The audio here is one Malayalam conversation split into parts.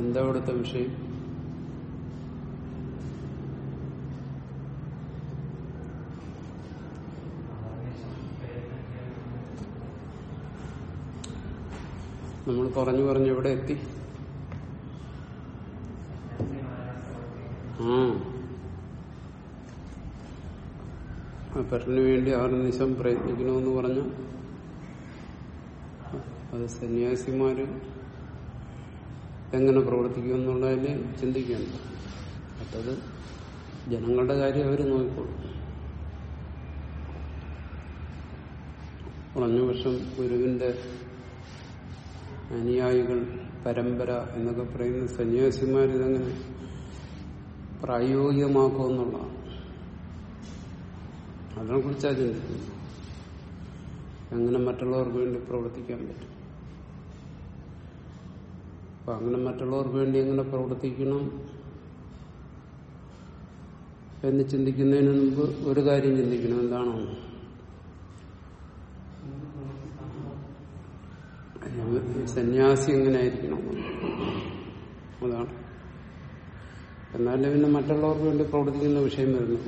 എന്താ ഇവിടുത്തെ വിഷയം നമ്മൾ പറഞ്ഞു പറഞ്ഞു എവിടെ എത്തി ആ ആ പെറിന് വേണ്ടി ആറ് നിമിഷം പ്രയത്നിക്കണമെന്ന് പറഞ്ഞു അത് സന്യാസിമാര് എങ്ങനെ പ്രവർത്തിക്കുമെന്നുള്ളതിന് ചിന്തിക്കണം മറ്റത് ജനങ്ങളുടെ കാര്യം അവർ നോക്കിക്കോളും കുറഞ്ഞ വർഷം ഗുരുവിന്റെ അനുയായികൾ പരമ്പര എന്നൊക്കെ പറയുന്ന സന്യാസിമാർ ഇതെങ്ങനെ പ്രായോഗികമാക്കുമെന്നുള്ളതാണ് അതിനെ കുറിച്ചാണ് ചിന്തിക്കുന്നത് എങ്ങനെ മറ്റുള്ളവർക്ക് വേണ്ടി പ്രവർത്തിക്കാൻ പറ്റും അപ്പൊ അങ്ങനെ മറ്റുള്ളവർക്ക് വേണ്ടി എങ്ങനെ പ്രവർത്തിക്കണം എന്ന് ചിന്തിക്കുന്നതിന് മുമ്പ് ഒരു കാര്യം ചിന്തിക്കണം എന്താണോ സന്യാസി എങ്ങനെ ആയിരിക്കണം അതാണ് എന്നാലേ പിന്നെ മറ്റുള്ളവർക്ക് വേണ്ടി പ്രവർത്തിക്കുന്ന വിഷയം വരുന്നു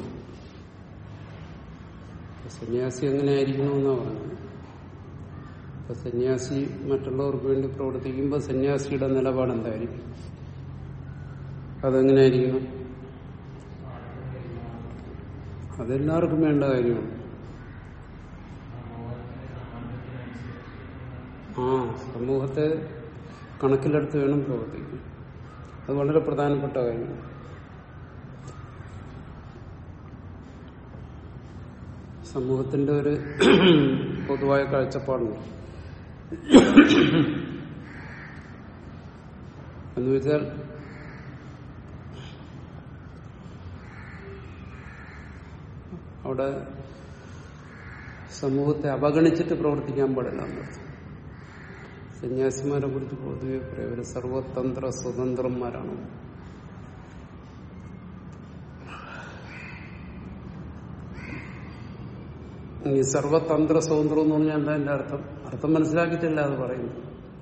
സന്യാസി എങ്ങനെ ആയിരിക്കണമെന്നാ പറഞ്ഞത് അപ്പൊ സന്യാസി മറ്റുള്ളവർക്ക് വേണ്ടി പ്രവർത്തിക്കുമ്പോൾ സന്യാസിയുടെ നിലപാട് എന്തായിരിക്കും അതെങ്ങനെയായിരിക്കണം അതെല്ലാവർക്കും വേണ്ട കാര്യമാണ് ആ സമൂഹത്തെ കണക്കിലെടുത്ത് വേണം പ്രവർത്തിക്കാൻ അത് വളരെ പ്രധാനപ്പെട്ട കാര്യമാണ് സമൂഹത്തിന്റെ ഒരു പൊതുവായ കാഴ്ചപ്പാടുണ്ട് എന്ന് വെച്ചാൽ അവിടെ സമൂഹത്തെ അവഗണിച്ചിട്ട് പ്രവർത്തിക്കാൻ പാടില്ല എന്നർത്ഥം സന്യാസിമാരെ കുറിച്ച് പൊതുവെ പറയാം ഒരു സർവതന്ത്ര സ്വതന്ത്രന്മാരാണ് ഈ സർവതന്ത്ര സ്വതന്ത്രം എന്ന് പറഞ്ഞാൽ എന്താ എന്റെ അർത്ഥം അർത്ഥം മനസ്സിലാക്കിയിട്ടില്ല അത് പറയുന്നു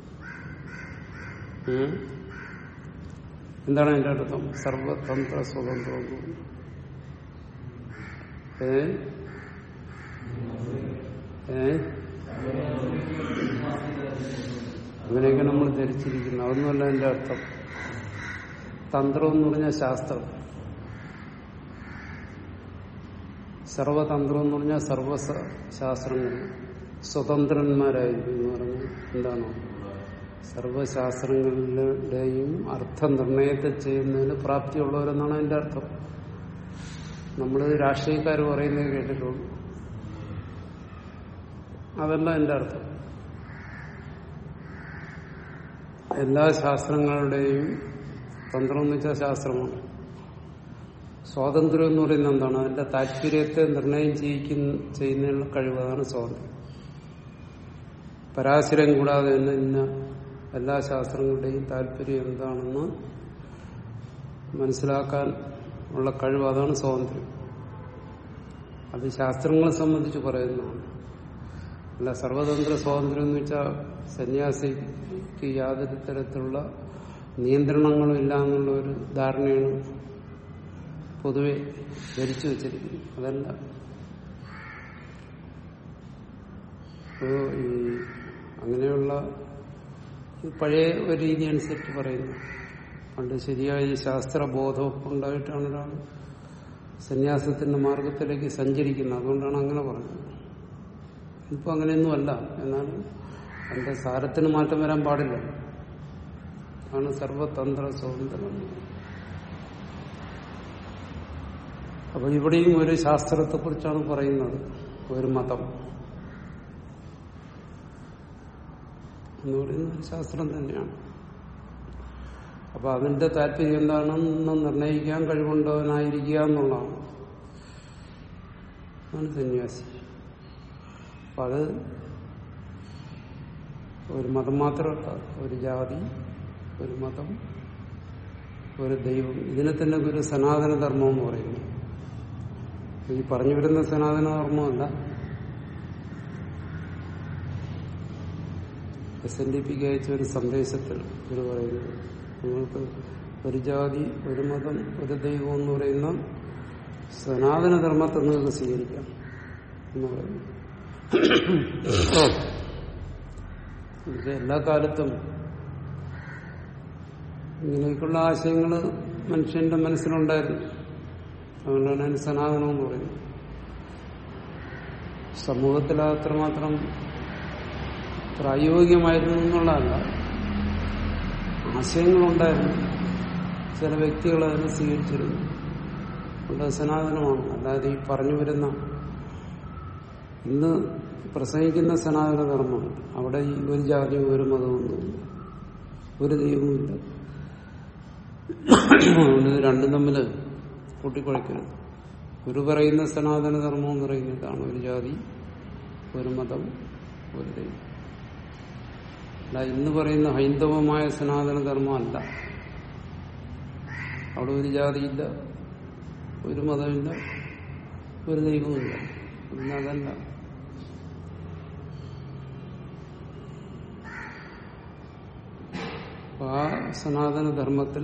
ഉം? എന്താണ് അതിന്റെ അർത്ഥം സർവതന്ത്ര സ്വതന്ത്രം എന്ന് പറഞ്ഞു ഏ ഏ അങ്ങനെയൊക്കെ നമ്മൾ ധരിച്ചിരിക്കുന്നു അതൊന്നുമല്ല എന്റെ അർത്ഥം തന്ത്രം എന്ന് പറഞ്ഞാൽ ശാസ്ത്രം സർവതന്ത്രം എന്ന് പറഞ്ഞാൽ സർവ ശാസ്ത്രങ്ങൾ സ്വതന്ത്രന്മാരായിരിക്കും എന്ന് പറഞ്ഞാൽ എന്താണോ സർവശാസ്ത്രങ്ങളുടെയും അർത്ഥനിർണയത്തെ ചെയ്യുന്നതിന് പ്രാപ്തിയുള്ളവരെന്നാണ് അതിന്റെ അർത്ഥം നമ്മൾ രാഷ്ട്രീയക്കാർ പറയുന്നത് കേട്ടിട്ടുള്ളൂ അതല്ല എന്റെ അർത്ഥം എല്ലാ ശാസ്ത്രങ്ങളുടെയും തന്ത്രം എന്ന് വെച്ചാൽ ശാസ്ത്രമാണ് സ്വാതന്ത്ര്യം എന്ന് പറയുന്നത് എന്താണ് അതിന്റെ താല്പര്യത്തെ നിർണയം ചെയ്യിക്കുന്ന ചെയ്യുന്നതിനുള്ള കഴിവ് അതാണ് സ്വാതന്ത്ര്യം പരാശരം കൂടാതെ തന്നെ ഇന്ന എല്ലാ ശാസ്ത്രങ്ങളുടെയും താല്പര്യം എന്താണെന്ന് മനസ്സിലാക്കാൻ ഉള്ള കഴിവ് അതാണ് സ്വാതന്ത്ര്യം അത് ശാസ്ത്രങ്ങളെ സംബന്ധിച്ച് പറയുന്നതാണ് അല്ല സർവതന്ത്ര സ്വാതന്ത്ര്യം എന്ന് വെച്ചാൽ സന്യാസിക്ക് യാതൊരു തരത്തിലുള്ള നിയന്ത്രണങ്ങളും ഇല്ല എന്നുള്ള ഒരു ധാരണയാണ് പൊതുവെ ധരിച്ചു വച്ചിരിക്കുന്നു അതല്ല അപ്പോ ഈ അങ്ങനെയുള്ള ഈ പഴയ ഒരു രീതി അനുസരിച്ച് പറയുന്നു പണ്ട് ശരിയായ ഈ ശാസ്ത്രബോധം ഉണ്ടായിട്ടാണ് ഒരാൾ സന്യാസത്തിന്റെ മാർഗത്തിലേക്ക് സഞ്ചരിക്കുന്നത് അതുകൊണ്ടാണ് അങ്ങനെ പറഞ്ഞത് ഇപ്പൊ അങ്ങനെയൊന്നും അല്ല എന്നാലും അതിന്റെ സാരത്തിന് മാറ്റം വരാൻ പാടില്ല ആണ് സർവതന്ത്ര സ്വാതന്ത്ര്യം അപ്പൊ ഇവിടെയും ഒരു ശാസ്ത്രത്തെ കുറിച്ചാണ് പറയുന്നത് ഒരു മതം എന്ന് പറയുന്നത് ഒരു ശാസ്ത്രം തന്നെയാണ് അപ്പൊ അതിന്റെ താല്പര്യം എന്താണെന്ന് നിർണയിക്കാൻ കഴിവുണ്ടവനായിരിക്കുക എന്നുള്ളതാണ് അതാണ് സന്യാസി അപ്പൊ അത് ഒരു മതം മാത്രമല്ല ഒരു ജാതി ഒരു മതം ഒരു ദൈവം ഇതിനെ തന്നെ ഒരു സനാതന ധർമ്മം എന്ന് പറയുന്നു ഈ പറഞ്ഞു വരുന്ന സനാതന ധർമ്മമല്ല എസ് എൻ ഡി പിക്ക് അയച്ച ഒരു സന്ദേശത്തിൽ ഇവർ പറയുന്നത് നിങ്ങൾക്ക് ഒരു ജാതി ഒരു മതം ഒരു ദൈവം എന്ന് പറയുന്ന സനാതന ധർമ്മത്തെ നിങ്ങൾക്ക് സ്വീകരിക്കാം എന്ന് പറയുന്നു ഇത് എല്ലാ കാലത്തും ഇങ്ങനെയൊക്കെയുള്ള ആശയങ്ങൾ മനുഷ്യന്റെ മനസ്സിലുണ്ടായിരുന്നു അതുകൊണ്ടാണ് അതിന് സനാതനം എന്ന് പറയുന്നത് സമൂഹത്തിൽ അത്രമാത്രം പ്രായോഗികമായിരുന്നു എന്നുള്ളതല്ല ആശയങ്ങളുണ്ടായിരുന്നു ചില വ്യക്തികൾ അതിനെ സ്വീകരിച്ചിരുന്നു അതുകൊണ്ട് സനാതനമാണ് അല്ലാതെ ഈ പറഞ്ഞു വരുന്ന ഇന്ന് പ്രസംഗിക്കുന്ന സനാതന ധർമ്മമാണ് അവിടെ ഈ ഒരു ജാതിയും ഒരു മതമൊന്നുമില്ല ഒരു ദൈവവുമില്ല അതുകൊണ്ട് ഇത് രണ്ടും തമ്മിൽ കൂട്ടിക്കുഴയ്ക്കരുത് ഒരു പറയുന്ന സനാതന ധർമ്മം എന്ന് പറയുന്നത് ഇതാണ് ഒരു ജാതി ഒരു മതം ഒരു ദൈവം അല്ല ഇന്ന് പറയുന്ന ഹൈന്ദവമായ സനാതന ധർമ്മമല്ല അവിടെ ഒരു ജാതിയില്ല ഒരു മതമില്ല ഒരു ദൈവമില്ല പിന്നെ അതല്ല അപ്പൊ ആ സനാതന ധർമ്മത്തിൽ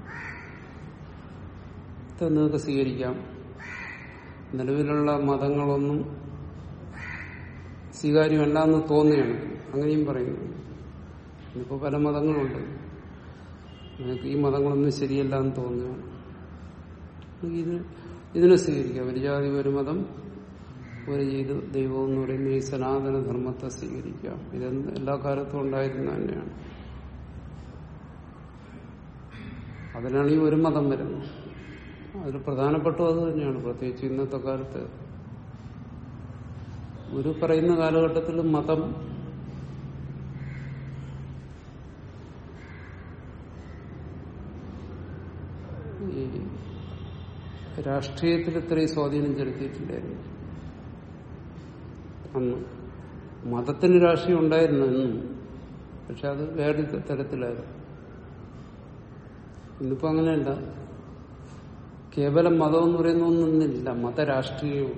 നിങ്ങൾക്ക് സ്വീകരിക്കാം നിലവിലുള്ള മതങ്ങളൊന്നും സ്വീകാര്യമല്ല എന്ന് തോന്നുകയാണ് അങ്ങനെയും പറയുന്നു ഇന്നിപ്പോ പല മതങ്ങളുണ്ട് നിങ്ങൾക്ക് ഈ മതങ്ങളൊന്നും ശരിയല്ല എന്ന് തോന്നുകയാണ് ഇത് ഇതിനെ സ്വീകരിക്കാം ഒരു ജാതി ഒരു മതം ഒരു ചെയ്ത് ദൈവം എന്ന് പറയുന്ന ഈ സനാതന ധർമ്മത്തെ സ്വീകരിക്കാം ഇത് എല്ലാ കാലത്തും ഉണ്ടായിരുന്ന തന്നെയാണ് അതിനാണ് ഈ ഒരു മതം വരുന്നത് അതിൽ പ്രധാനപ്പെട്ടതും അത് തന്നെയാണ് പ്രത്യേകിച്ച് ഇന്നത്തെ കാലത്ത് ഒരു പറയുന്ന കാലഘട്ടത്തിൽ മതം ഈ രാഷ്ട്രീയത്തിൽ ഇത്രയും സ്വാധീനം ചെലുത്തിയിട്ടില്ലായിരുന്നു അന്ന് മതത്തിന് രാഷ്ട്രീയം ഉണ്ടായിരുന്നു എന്നും പക്ഷെ അത് വേറെ തരത്തിലായിരുന്നു ഇന്നിപ്പോ അങ്ങനെയല്ല കേവലം മതം എന്ന് പറയുന്ന ഒന്നൊന്നില്ല മതരാഷ്ട്രീയവും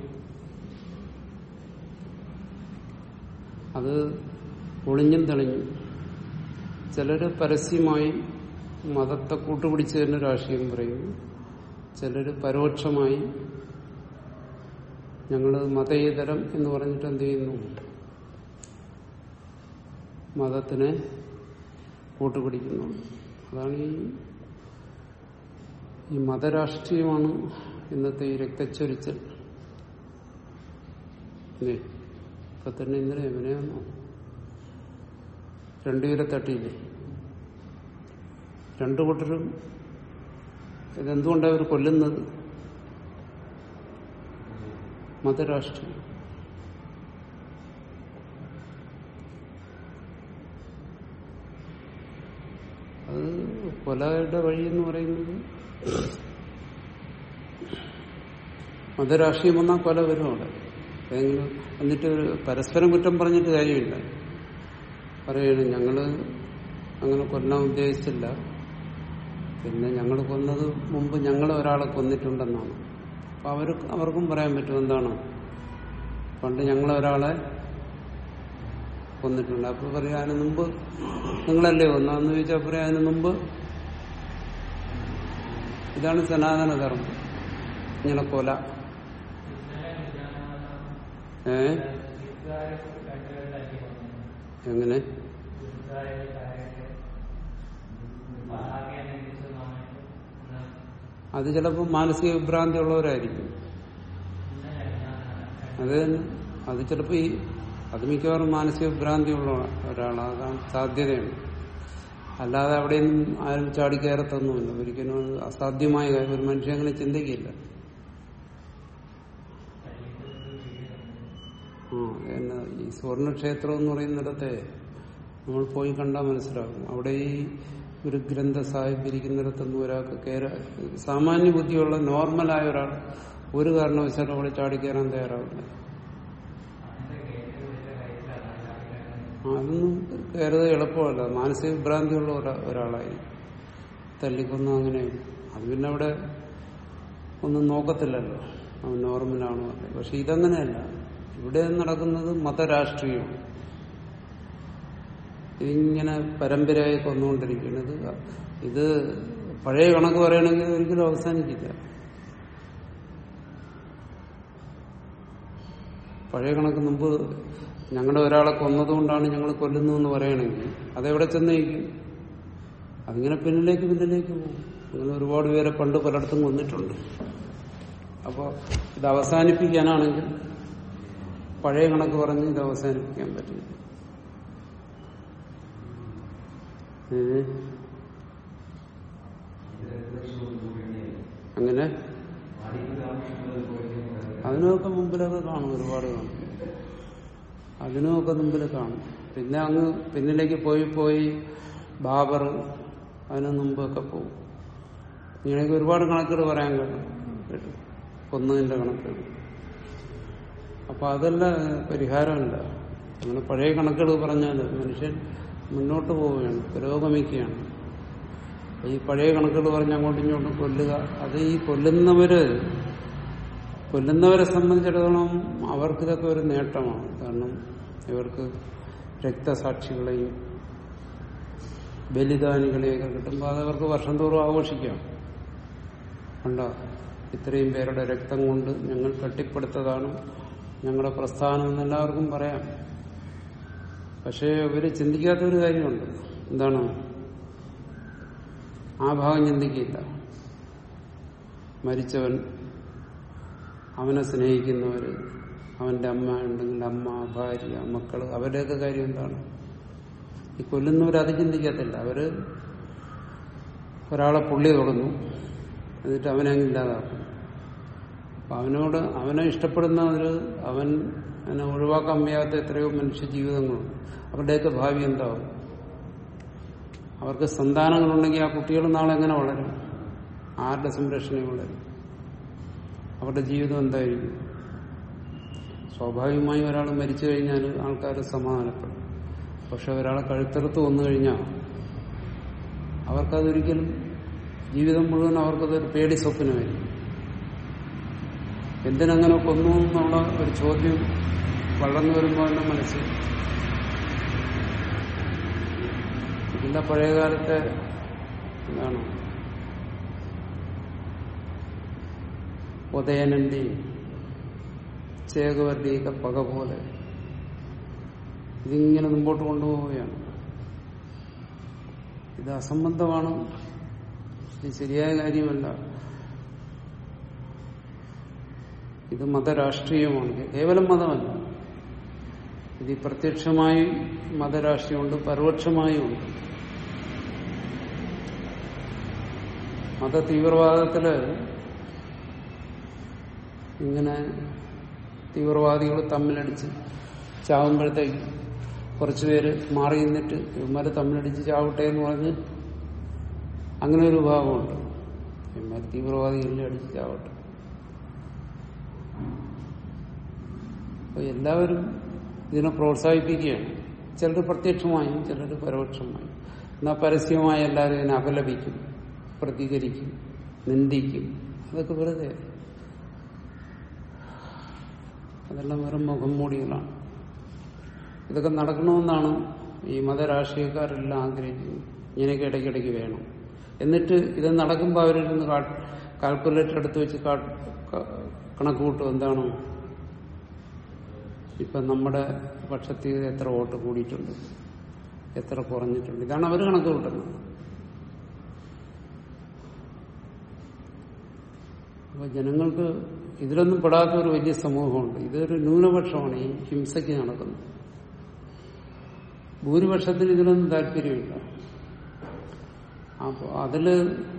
അത് ഒളിഞ്ഞും തെളിഞ്ഞും ചിലര് പരസ്യമായി മതത്തെ കൂട്ടുപിടിച്ച് തന്നെ രാഷ്ട്രീയം പറയുന്നു ചിലര് പരോക്ഷമായി ഞങ്ങള് മതേതരം എന്ന് പറഞ്ഞിട്ട് എന്ത് ചെയ്യുന്നു മതത്തിനെ കൂട്ടുപിടിക്കുന്നു അതാണ് ഈ ഈ മതരാഷ്ട്രീയമാണ് ഇന്നത്തെ ഈ രക്തച്ചൊരിച്ചൽ അല്ലേ ഇപ്പൊ തന്നെ ഇന്നലെ എങ്ങനെയാണോ രണ്ടുപേരെ തട്ടിയില്ലേ രണ്ടു കൂട്ടരും ഇതെന്തുകൊണ്ടാണ് അവർ കൊല്ലുന്നത് മതരാഷ്ട്രീയം അത് കൊലയുടെ വഴി എന്ന് പറയുന്നത് മതരാഷ്ട്രീയം വന്നാൽ കൊല വരും അവിടെ ഏതെങ്കിലും എന്നിട്ട് ഒരു പരസ്പരം കുറ്റം പറഞ്ഞിട്ട് കാര്യമില്ല പറയണം ഞങ്ങള് അങ്ങനെ കൊല്ലാൻ ഉദ്ദേശിച്ചില്ല പിന്നെ ഞങ്ങൾ കൊന്നത് മുമ്പ് ഞങ്ങൾ ഒരാളെ കൊന്നിട്ടുണ്ടെന്നാണ് അപ്പൊ അവർ അവർക്കും പറയാൻ പറ്റും എന്താണ് പണ്ട് ഞങ്ങൾ ഒരാളെ കൊന്നിട്ടുണ്ട് അപ്പൊ പറയാം അതിന് മുമ്പ് നിങ്ങളല്ലേ കൊന്നാന്ന് ചോദിച്ചാൽ പറയാം അതിന് മുമ്പ് ഇതാണ് സനാതന ധർമ്മം ഇങ്ങനെ കൊല ഏ എങ്ങനെ അത് ചിലപ്പോൾ മാനസിക വിഭ്രാന്തി ഉള്ളവരായിരിക്കും അത് തന്നെ അത് ചിലപ്പോൾ ഈ അത് മിക്കവാറും മാനസിക വിഭ്രാന്തി ഉള്ള ഒരാളാകാൻ സാധ്യതയാണ് അല്ലാതെ അവിടെയൊന്നും ആരും ചാടിക്കയറത്തൊന്നുമില്ല ഒരിക്കലും അത് അസാധ്യമായ കാര്യം ഒരു മനുഷ്യൻ അങ്ങനെ ചിന്തിക്കില്ല ആ എന്നാ ഈ സുവർണക്ഷേത്രം എന്ന് പറയുന്നിടത്തെ നമ്മൾ പോയി കണ്ടാൽ മനസ്സിലാകും അവിടെ ഈ ഒരു ഗ്രന്ഥ സാഹിബ് ഇരിക്കുന്നിടത്തൊന്നും ഒരാൾക്ക് കയറ സാമാന്യ ബുദ്ധിയുള്ള നോർമലായ ഒരാൾ ഒരു കാരണവശാലും അവിടെ ചാടിക്കയറാൻ തയ്യാറാവില്ല അതൊന്നും കയറുന്നത് എളുപ്പമല്ല മാനസിക ഭ്രാന്തിയുള്ള ഒരാ- ഒരാളായി തല്ലിക്കൊന്ന അങ്ങനെ അത് പിന്നെ അവിടെ ഒന്നും നോക്കത്തില്ലല്ലോ അവൻ നോർമലാണോ അല്ലേ പക്ഷെ ഇതങ്ങനെയല്ല ഇവിടെ നടക്കുന്നത് മതരാഷ്ട്രീയമാണ് ഇതിങ്ങനെ പരമ്പരയായി കൊന്നുകൊണ്ടിരിക്കുന്നത് ഇത് പഴയ കണക്ക് പറയുകയാണെങ്കിൽ ഒരിക്കലും അവസാനിക്കില്ല പഴയ കണക്ക് മുമ്പ് ഞങ്ങളുടെ ഒരാളെ കൊന്നതുകൊണ്ടാണ് ഞങ്ങൾ കൊല്ലുന്നതെന്ന് പറയണമെങ്കിൽ അതെവിടെ ചെന്നേക്കും അതിങ്ങനെ പിന്നിലേക്ക് പിന്നിലേക്ക് പോകും അങ്ങനെ ഒരുപാട് പേരെ പണ്ട് പലയിടത്തും കൊന്നിട്ടുണ്ട് അപ്പോൾ ഇത് അവസാനിപ്പിക്കാനാണെങ്കിൽ പഴയ കണക്ക് പറഞ്ഞ് ഇത് അവസാനിപ്പിക്കാൻ പറ്റില്ല ഏ? അങ്ങനെ അതിനൊക്കെ മുമ്പിലൊക്കെ കാണും ഒരുപാട് കാണും അതിനുമൊക്കെ മുമ്പിൽ കാണും പിന്നെ അങ്ങ് പിന്നിലേക്ക് പോയി പോയി ബാബർ അതിന് മുമ്പൊക്കെ പോകും ഇങ്ങനെയൊക്കെ ഒരുപാട് കണക്കുകൾ പറയാൻ കേട്ടു കേട്ടു കൊന്നതിന്റെ കണക്കുകൾ അപ്പൊ അതല്ല പരിഹാരമല്ല അങ്ങനെ പഴയ കണക്കുകൾ പറഞ്ഞാൽ മനുഷ്യൻ മുന്നോട്ട് പോവുകയാണ് പുരോഗമിക്കുകയാണ് ഈ പഴയ കണക്കുകൾ പറഞ്ഞ് അങ്ങോട്ടും ഇങ്ങോട്ടും കൊല്ലുക അത് ഈ കൊല്ലുന്നവര് കൊല്ലുന്നവരെ സംബന്ധിച്ചിടത്തോളം അവർക്കിതൊക്കെ ഒരു നേട്ടമാണ് കാരണം ഇവർക്ക് രക്തസാക്ഷികളെയും ബലിദാനികളെയൊക്കെ കിട്ടുമ്പോൾ അതവർക്ക് വർഷം തോറും ആഘോഷിക്കാം കണ്ടോ ഇത്രയും പേരുടെ രക്തം കൊണ്ട് ഞങ്ങൾ കെട്ടിപ്പടുത്തതാണ് ഞങ്ങളുടെ പ്രസ്ഥാനം എന്ന് എല്ലാവർക്കും പറയാം പക്ഷേ ഇവര് ചിന്തിക്കാത്ത ഒരു കാര്യമുണ്ട് എന്താണ് ആ ഭാഗം ചിന്തിക്കില്ല മരിച്ചവൻ അവനെ സ്നേഹിക്കുന്നവര് അവന്റെ അമ്മ ഉണ്ടെങ്കിൽ അമ്മ ഭാര്യ മക്കള് അവരുടെയൊക്കെ കാര്യം എന്താണ് ഈ കൊല്ലുന്നവർ അത് ചിന്തിക്കത്തില്ല അവര് ഒരാളെ പുള്ളി തുടങ്ങും എന്നിട്ട് അവനെ അങ്ങ് ഇല്ലാതാക്കും അപ്പൊ അവനോട് അവനെ ഇഷ്ടപ്പെടുന്ന ഒരു അവൻ അവനെ ഒഴിവാക്കാൻ വയ്യാത്ത എത്രയോ മനുഷ്യ ജീവിതങ്ങളുണ്ട് അവരുടെയൊക്കെ ഭാവി എന്താവും അവർക്ക് സന്താനങ്ങളുണ്ടെങ്കിൽ ആ കുട്ടികൾ നാളെ എങ്ങനെ വളരും ആരുടെ സംരക്ഷണയും വളരും അവരുടെ ജീവിതം എന്തായിരിക്കും സ്വാഭാവികമായും ഒരാൾ മരിച്ചു കഴിഞ്ഞാൽ ആൾക്കാർ സമാധാനപ്പെടും പക്ഷെ ഒരാളെ കഴുത്തെടുത്ത് വന്നു കഴിഞ്ഞാൽ അവർക്കതൊരിക്കലും ജീവിതം മുഴുവൻ അവർക്കതൊരു പേടി സ്വപ്നമായിരിക്കും എന്തിനങ്ങനെ കൊന്നു എന്നുള്ള ഒരു ചോദ്യം വളർന്നു വരുമ്പോൾ എന്റെ മനസ്സിൽ ഇതിന്റെ പഴയകാലത്തെ എന്താണ് ഉദയനന്റെയും ചേകവരുടെയൊക്കെ പക പോലെ ഇതിങ്ങനെ മുമ്പോട്ട് കൊണ്ടുപോവുകയാണ് ഇത് അസംബന്ധമാണ് ഇത് ശരിയായ കാര്യമല്ല ഇത് മതരാഷ്ട്രീയമാണ് കേവലം മതമല്ല ഇത് ഈ പ്രത്യക്ഷമായി മതരാഷ്ട്രീയമുണ്ട് പരോക്ഷമായും ഉണ്ട് മത തീവ്രവാദത്തില് ഇങ്ങനെ തീവ്രവാദികൾ തമ്മിലടിച്ച് ചാവുമ്പോഴത്തേക്ക് കുറച്ചുപേര് മാറി നിന്നിട്ട് ഇവന്മാര് തമ്മിലടിച്ച് ചാവട്ടെ എന്ന് പറഞ്ഞ് അങ്ങനെ ഒരു ഭാഗമുണ്ട് ഇവന്മാർ തീവ്രവാദികളിൽ അടിച്ച് ചാവട്ടെ അപ്പൊ എല്ലാവരും ഇതിനെ പ്രോത്സാഹിപ്പിക്കുകയാണ് ചിലർ പ്രത്യക്ഷമായും ചിലർ പരോക്ഷമായും എന്നാൽ പരസ്യമായി എല്ലാവരും ഇതിനെ അപലപിക്കും പ്രതികരിക്കും നിന്ദിക്കും അതൊക്കെ വെറുതെ അതെല്ലാം വെറും മുഖം മൂടികളാണ് ഇതൊക്കെ നടക്കണമെന്നാണ് ഈ മതരാഷ്ട്രീയക്കാരെല്ലാം ആഗ്രഹിക്കുന്നത് ഇങ്ങനെയൊക്കെ ഇടയ്ക്കിടയ്ക്ക് വേണം എന്നിട്ട് ഇത് നടക്കുമ്പോൾ അവരിൽ നിന്ന് കാൽക്കുലേറ്റർ എടുത്ത് വെച്ച് കണക്ക് കൂട്ടും എന്താണ് ഇപ്പൊ നമ്മുടെ പക്ഷത്തിൽ എത്ര വോട്ട് കൂടിയിട്ടുണ്ട് എത്ര കുറഞ്ഞിട്ടുണ്ട് ഇതാണ് അവർ കണക്ക് കൂട്ടുന്നത് അപ്പൊ ജനങ്ങൾക്ക് ഇതിലൊന്നും പെടാത്ത ഒരു വലിയ സമൂഹമുണ്ട് ഇതൊരു ന്യൂനപക്ഷമാണ് ഈ ഹിംസയ്ക്ക് നടക്കുന്നത് ഭൂരിപക്ഷത്തിന് ഇതിലൊന്നും താല്പര്യമില്ല അപ്പോൾ അതില്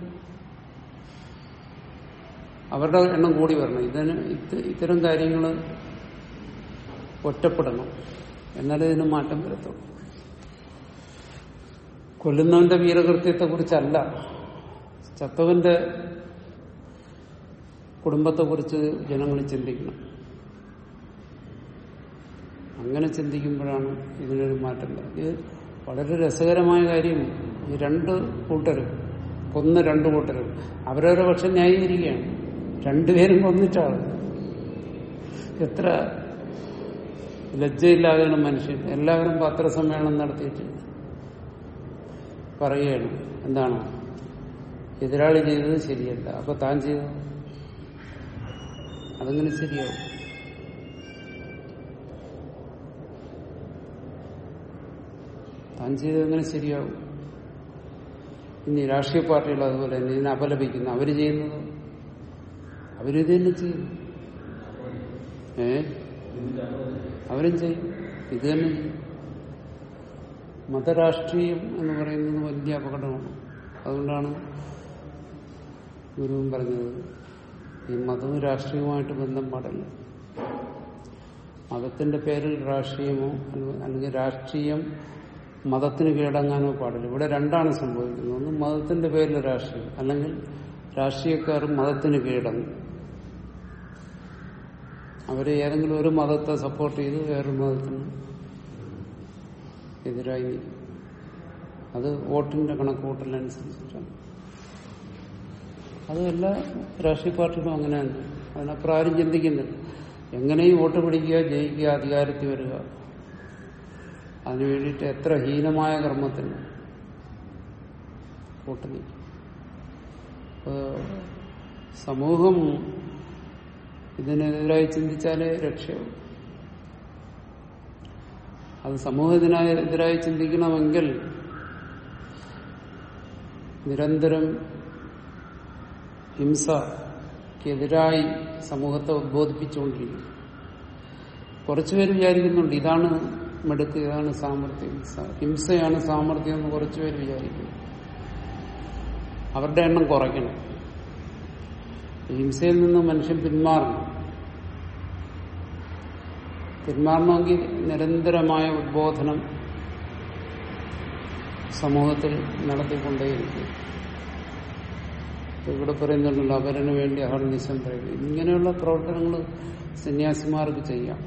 അവരുടെ എണ്ണം കൂടി വരണം ഇതിന് ഇത്തരം കാര്യങ്ങൾ ഒറ്റപ്പെടണം എന്നാലേ ഇതിന് മാറ്റം വരത്തുള്ളൂ കൊല്ലുന്നവന്റെ വീരകൃത്യത്തെ കുറിച്ചല്ല ചത്തവന്റെ കുടുംബത്തെക്കുറിച്ച് ജനങ്ങൾ ചിന്തിക്കണം അങ്ങനെ ചിന്തിക്കുമ്പോഴാണ് ഇതിനൊരു മാറ്റം വരുന്നത് ഇത് വളരെ രസകരമായ കാര്യം ഈ രണ്ട് കൂട്ടരും കൊന്ന രണ്ട് കൂട്ടരും അവരവരുടെ പക്ഷം ന്യായീകരിക്കുകയാണ് രണ്ടുപേരും കൊന്നിട്ടാണ് എത്ര ലജ്ജയില്ലാതെയാണ് മനുഷ്യൻ എല്ലാവരും പത്രസമ്മേളനം നടത്തിയിട്ട് പറയുകയാണ് എന്താണ് എതിരാളി ചെയ്തത് ശരിയല്ല അപ്പൊ താൻ ചെയ്തത് അതെങ്ങനെ ശരിയാവും താൻ ചെയ്തത് എങ്ങനെ ശരിയാവും ഇനി രാഷ്ട്രീയ പാർട്ടികൾ അതുപോലെ തന്നെ ഇതിനെ അപലപിക്കുന്നു അവര് ചെയ്യുന്നത് അവരിത് തന്നെ ചെയ്യും ഏ അവരും ചെയ്യും ഇത് തന്നെ ചെയ്യും മതരാഷ്ട്രീയം എന്ന് പറയുന്നത് വലിയ അപകടമാണ് അതുകൊണ്ടാണ് ഗുരുവും പറഞ്ഞത് ഈ മതവും രാഷ്ട്രീയവുമായിട്ട് ബന്ധം പാടില്ല മതത്തിന്റെ പേരിൽ രാഷ്ട്രീയമോ അല്ല- അല്ലെങ്കിൽ രാഷ്ട്രീയം മതത്തിന് കീഴടങ്ങാനോ പാടില്ല ഇവിടെ രണ്ടാണ് സംഭവിക്കുന്നത് ഒന്ന് മതത്തിന്റെ പേരിൽ രാഷ്ട്രീയം അല്ലെങ്കിൽ രാഷ്ട്രീയക്കാർ മതത്തിന് കീഴടങ്ങും അവര് ഏതെങ്കിലും ഒരു മതത്തെ സപ്പോർട്ട് ചെയ്ത് വേറൊരു മതത്തിന് എതിരായി നിൽക്കും. അത് വോട്ടിന്റെ കണക്കുകൂട്ടലനുസരിച്ചിട്ടാണ് അത് എല്ലാ രാഷ്ട്രീയ പാർട്ടികളും അങ്ങനെയാണ് അതിനപ്പുറം ആരും ചിന്തിക്കുന്നില്ല എങ്ങനെയും വോട്ട് പിടിക്കുക ജയിക്കുക അധികാരത്തിൽ വരിക അതിനു വേണ്ടിയിട്ട് എത്ര ഹീനമായ കർമ്മത്തിന് വോട്ട് നിൽക്കും ഏഹ് സമൂഹം ഇതിനെതിരായി ചിന്തിച്ചാലേ രക്ഷയുള്ളൂ അത് സമൂഹത്തിനായി എതിരായി ചിന്തിക്കണമെങ്കിൽ നിരന്തരം ഹിംസക്കെതിരായി സമൂഹത്തെ ഉദ്ബോധിപ്പിച്ചുകൊണ്ടിരിക്കും കുറച്ചുപേര് വിചാരിക്കുന്നുണ്ട് ഇതാണ് മെടുക്ക് ഇതാണ് സാമർഥ്യം സ- ഹിംസയാണ് സാമർഥ്യം എന്ന് കുറച്ചുപേര് വിചാരിക്കുന്നു അവരുടെ എണ്ണം കുറയ്ക്കണം ഹിംസയിൽ നിന്ന് മനുഷ്യൻ പിന്മാറണം പിന്മാറണമെങ്കിൽ നിരന്തരമായ ഉദ്ബോധനം സമൂഹത്തിൽ നടത്തിക്കൊണ്ടേയിരിക്കും ഇപ്പൊ ഇവിടെ പറയുന്നുണ്ടല്ലോ അവരന് വേണ്ടി അഹർനിശം പറയുക ഇങ്ങനെയുള്ള പ്രവർത്തനങ്ങൾ സന്യാസിമാർക്ക് ചെയ്യാം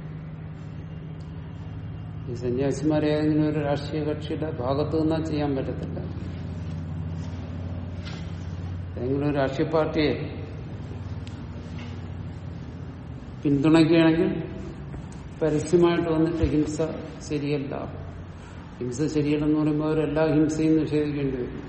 ഈ സന്യാസിമാരെ ഏതെങ്കിലും ഒരു രാഷ്ട്രീയ കക്ഷിയുടെ ഭാഗത്തു നിന്നാൽ ചെയ്യാൻ പറ്റത്തില്ല ഏതെങ്കിലും ഒരു രാഷ്ട്രീയ പാർട്ടിയെ പിന്തുണയ്ക്കുകയാണെങ്കിൽ പരസ്യമായിട്ട് വന്നിട്ട് ഹിംസ ശരിയല്ല ഹിംസ ശരിയല്ലെന്ന് പറയുമ്പോൾ അവരെല്ലാ ഹിംസയും നിഷേധിക്കേണ്ടി വരും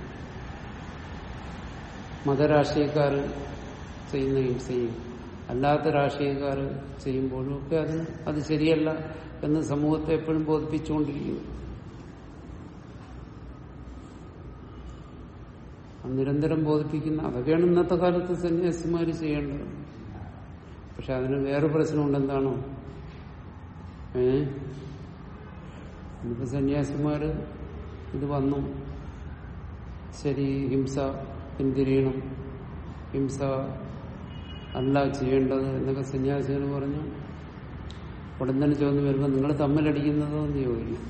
മതരാഷ്ട്രീയക്കാർ ചെയ്യുന്ന ഹിംസയും അല്ലാത്ത രാഷ്ട്രീയക്കാർ ചെയ്യുമ്പോഴും ഒക്കെ അതിന് അത് ശരിയല്ല എന്ന് സമൂഹത്തെ എപ്പോഴും ബോധിപ്പിച്ചുകൊണ്ടിരിക്കുന്നു അത് നിരന്തരം ബോധിപ്പിക്കുന്ന അതൊക്കെയാണ് ഇന്നത്തെ കാലത്ത് സന്യാസിമാർ ചെയ്യേണ്ടത് പക്ഷെ അതിന് വേറെ പ്രശ്നമുണ്ട് എന്താണോ ഏ ഇന്നിപ്പോ സന്യാസിമാര് ഇത് വന്നു ശരി ഹിംസ പിന്തിരിയണം ഹിംസ അല്ല ചെയ്യേണ്ടത് എന്നൊക്കെ സന്യാസികൾ പറഞ്ഞു ഉടൻ തന്നെ ചോദ്യം വരുമ്പോൾ നിങ്ങൾ തമ്മിലടിക്കുന്നതോ എന്ന് ചോദിക്കും